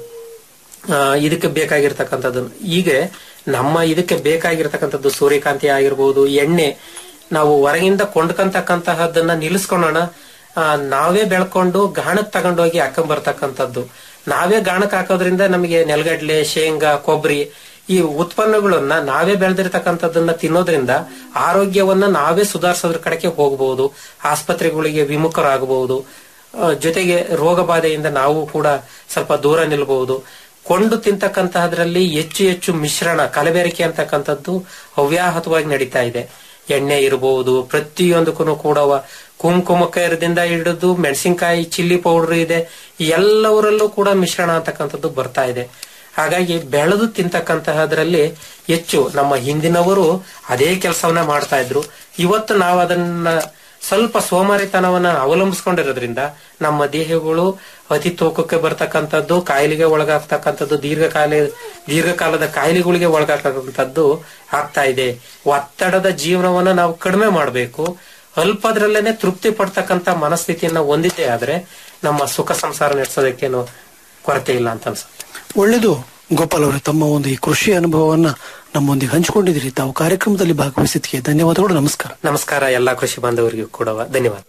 ಆ, ಇದಕ್ಕೆ ಬೇಕಾಗಿರ್ತಕ್ಕಂಥದ್ದು ಹೀಗೆ ನಮ್ಮ ಇದಕ್ಕೆ ಬೇಕಾಗಿರ್ತಕ್ಕಂಥದ್ದು ಸೂರ್ಯಕಾಂತಿ ಆಗಿರ್ಬೋದು ಎಣ್ಣೆ ನಾವು ಹೊರಗಿಂದ ಕೊಂಡ್ಕಂತಕ್ಕಂತಹದನ್ನ ನಿಲ್ಲಿಸ್ಕೊಳ್ಳೋಣ ಆ, ನಾವೇ ಬೆಳ್ಕೊಂಡು ಗಾಣಕ್ ತಗೊಂಡೋಗಿ ಹಾಕೊಂಬರ್ತಕ್ಕಂಥದ್ದು ನಾವೇ ಗಾಣಕ್ ಹಾಕೋದ್ರಿಂದ ನಮಗೆ ನೆಲಗಡ್ಲೆ ಶೇಂಗಾ ಕೊಬ್ಬರಿ ಈ ಉತ್ಪನ್ನಗಳನ್ನ ನಾವೇ ಬೆಳೆದಿರ್ತಕ್ಕಂಥದ್ದನ್ನ ತಿನ್ನೋದ್ರಿಂದ ಆರೋಗ್ಯವನ್ನ ನಾವೇ ಸುಧಾರಿಸೋದ್ರ ಕಡೆಗೆ ಹೋಗಬಹುದು ಆಸ್ಪತ್ರೆಗಳಿಗೆ ವಿಮುಖರಾಗಬಹುದು ಆ, ಜೊತೆಗೆ ರೋಗ ಬಾಧೆಯಿಂದ ನಾವು ಕೂಡ ಸ್ವಲ್ಪ ದೂರ ನಿಲ್ಬಹುದು ಕೊಂಡು ತಿಂತಕ್ಕಂತಹದ್ರಲ್ಲಿ ಹೆಚ್ಚು ಹೆಚ್ಚು ಮಿಶ್ರಣ ಕಲಬೆರಕೆ ಅಂತಕ್ಕಂಥದ್ದು ಅವ್ಯಾಹತವಾಗಿ ನಡೀತಾ ಇದೆ ಎಣ್ಣೆ ಇರಬಹುದು ಪ್ರತಿಯೊಂದಕ್ಕೂ ಕೂಡ ವ- ಕುಂಕುಮಕರದಿಂದ ಹಿಡಿದು ಮೆಣಸಿನಕಾಯಿ ಚಿಲ್ಲಿ ಪೌಡರ್ ಇದೆ ಎಲ್ಲವರಲ್ಲೂ ಕೂಡ ಮಿಶ್ರಣ ಅಂತಕ್ಕಂಥದ್ದು ಬರ್ತಾ ಇದೆ ಹಾಗಾಗಿ ಬೆಳೆದು ತಿಂತಕ್ಕಂತಹದ್ರಲ್ಲಿ ಹೆಚ್ಚು ನಮ್ಮ ಹಿಂದಿನವರು ಅದೇ ಕೆಲಸವನ್ನ ಮಾಡ್ತಾ ಇದ್ರು ಇವತ್ತು ನಾವು ಅದನ್ನ ಸ್ವಲ್ಪ ಸೋಮಾರಿತನವನ್ನ ಅವಲಂಬಿಸ್ಕೊಂಡಿರೋದ್ರಿಂದ ನಮ್ಮ ದೇಹಗಳು ಅತಿ ತೂಕಕ್ಕೆ ಬರ್ತಕ್ಕಂಥದ್ದು ಕಾಯಿಲೆಗೆ ಒಳಗಾಗ್ತಕ್ಕಂಥದ್ದು ದೀರ್ಘಕಾಲ ದೀರ್ಘಕಾಲದ ಕಾಯಿಲೆಗಳಿಗೆ ಒಳಗಾಗ್ತಕ್ಕಂಥದ್ದು ಆಗ್ತಾ ಇದೆ ಒತ್ತಡದ ಜೀವನವನ್ನ ನಾವು ಕಡಿಮೆ ಮಾಡಬೇಕು ಅಲ್ಪದ್ರಲ್ಲೇನೆ ತೃಪ್ತಿ ಪಡ್ತಕ್ಕಂಥ ಮನಸ್ಥಿತಿಯನ್ನ ಹೊಂದಿದ್ದೇ ಆದ್ರೆ ನಮ್ಮ ಸುಖ ಸಂಸಾರ ನಡೆಸೋದಕ್ಕೇನು ಕೊರತೆ ಇಲ್ಲ ಅಂತ ಅನ್ಸುತ್ತೆ ಒಳ್ಳೇದು ಗೋಪಾಲ್ ಅವರೇ ತಮ್ಮ ಒಂದು ಈ ಕೃಷಿ ಅನುಭವವನ್ನ ನಮ್ಮೊಂದಿಗೆ ಹಂಚಿಕೊಂಡಿದ್ದೀರಿ ತಾವು ಕಾರ್ಯಕ್ರಮದಲ್ಲಿ ಭಾಗವಹಿಸಿದ್ದಕ್ಕೆ ಧನ್ಯವಾದಗಳು ನಮಸ್ಕಾರ ನಮಸ್ಕಾರ ಎಲ್ಲಾ ಕೃಷಿ ಬಾಂಧವರಿಗೂ ಕೂಡ ಧನ್ಯವಾದ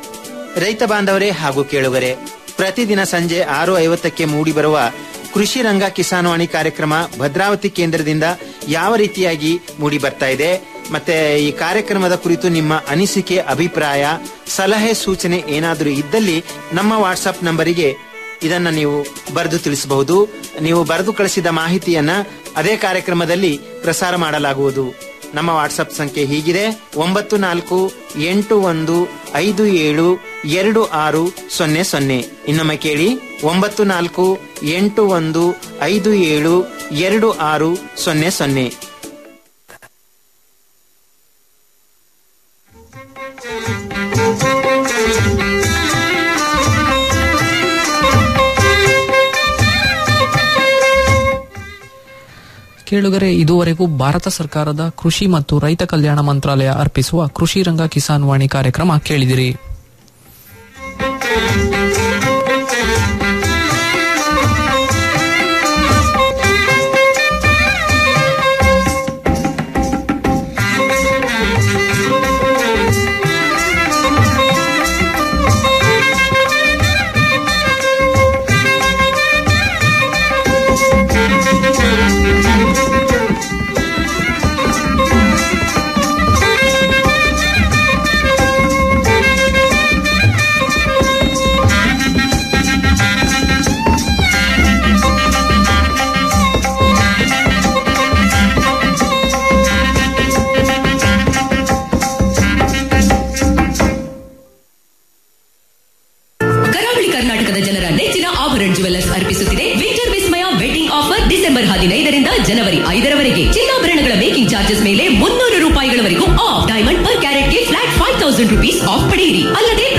ರೈತ ಬಾಂಧವರೇ ಹಾಗೂ ಕೇಳುಗರೆ ಪ್ರತಿದಿನ ಸಂಜೆ ಆರು ಐವತ್ತಕ್ಕೆ ಮೂಡಿ ಬರುವ ಕೃಷಿ ರಂಗ ಕಿಸಾನ್ವಾಣಿ ಕಾರ್ಯಕ್ರಮ ಭದ್ರಾವತಿ ಕೇಂದ್ರದಿಂದ ಯಾವ ರೀತಿಯಾಗಿ ಮೂಡಿ ಬರ್ತಾ ಇದೆ ಮತ್ತೆ ಈ ಕಾರ್ಯಕ್ರಮದ ಕುರಿತು ನಿಮ್ಮ ಅನಿಸಿಕೆ ಅಭಿಪ್ರಾಯ ಸಲಹೆ ಸೂಚನೆ ಏನಾದರೂ ಇದ್ದಲ್ಲಿ ನಮ್ಮ ವಾಟ್ಸ್ಆಪ್ ನಂಬರಿಗೆ ಇದನ್ನ ನೀವು ಬರೆದು ತಿಳಿಸಬಹುದು ನೀವು ಬರೆದು ಕಳಿಸಿದ ಮಾಹಿತಿಯನ್ನ ಅದೇ ಕಾರ್ಯಕ್ರಮದಲ್ಲಿ ಪ್ರಸಾರ ಮಾಡಲಾಗುವುದು ನಮ್ಮ ವಾಟ್ಸಪ್ ಸಂಖ್ಯೆ ಹೀಗಿದೆ ಒಂಬತ್ತು ನಾಲ್ಕು ಎಂಟು ಒಂದು ಐದು ಏಳು ಎರಡು ಆರು ಸೊನ್ನೆ ಸೊನ್ನೆ ಇನ್ನೊಮ್ಮೆ ಕೇಳಿ ಒಂಬತ್ತು ನಾಲ್ಕು ಎಂಟು ಒಂದು ಐದು ಏಳು ಎರಡು ಆರು ಸೊನ್ನೆ ಸೊನ್ನೆ ಕೇಳುಗರೆ ಇದುವರೆಗೂ ಭಾರತ ಸರ್ಕಾರದ ಕೃಷಿ ಮತ್ತು ರೈತ ಕಲ್ಯಾಣ ಮಂತ್ರಾಲಯ ಅರ್ಪಿಸುವ ಕೃಷಿ ರಂಗ ಕಿಸಾನ್ ವಾಣಿ ಕಾರ್ಯಕ್ರಮ ಕೇಳಿದಿರಿ ಕರಾವಳಿ ಕರ್ನಾಟಕದ ಜನರ ನೆಚ್ಚಿನ ಆಭರಣ ಜುವೆಲ್ಲರ್ಸ್ ಅರ್ಪಿಸುತ್ತಿದೆ winter Vismaya wedding offer December ಹದಿನೈದರಿಂದ ಜನವರಿ ಐದರವರೆಗೆ ಚಿನ್ನಾಭರಣಗಳ ಮೇಕಿಂಗ್ ಚಾರ್ಜಸ್ ಮೇಲೆ ಮುನ್ನೂರು ರೂಪಾಯಿಗಳವರೆಗೂ ಆಫ್ ಡೈಮಂಡ್ ಪರ್ ಕ್ಯಾರೆಟ್ಗೆ flat five thousand rupees off ಪಡೆಯಿರಿ ಅಲ್ಲದೆ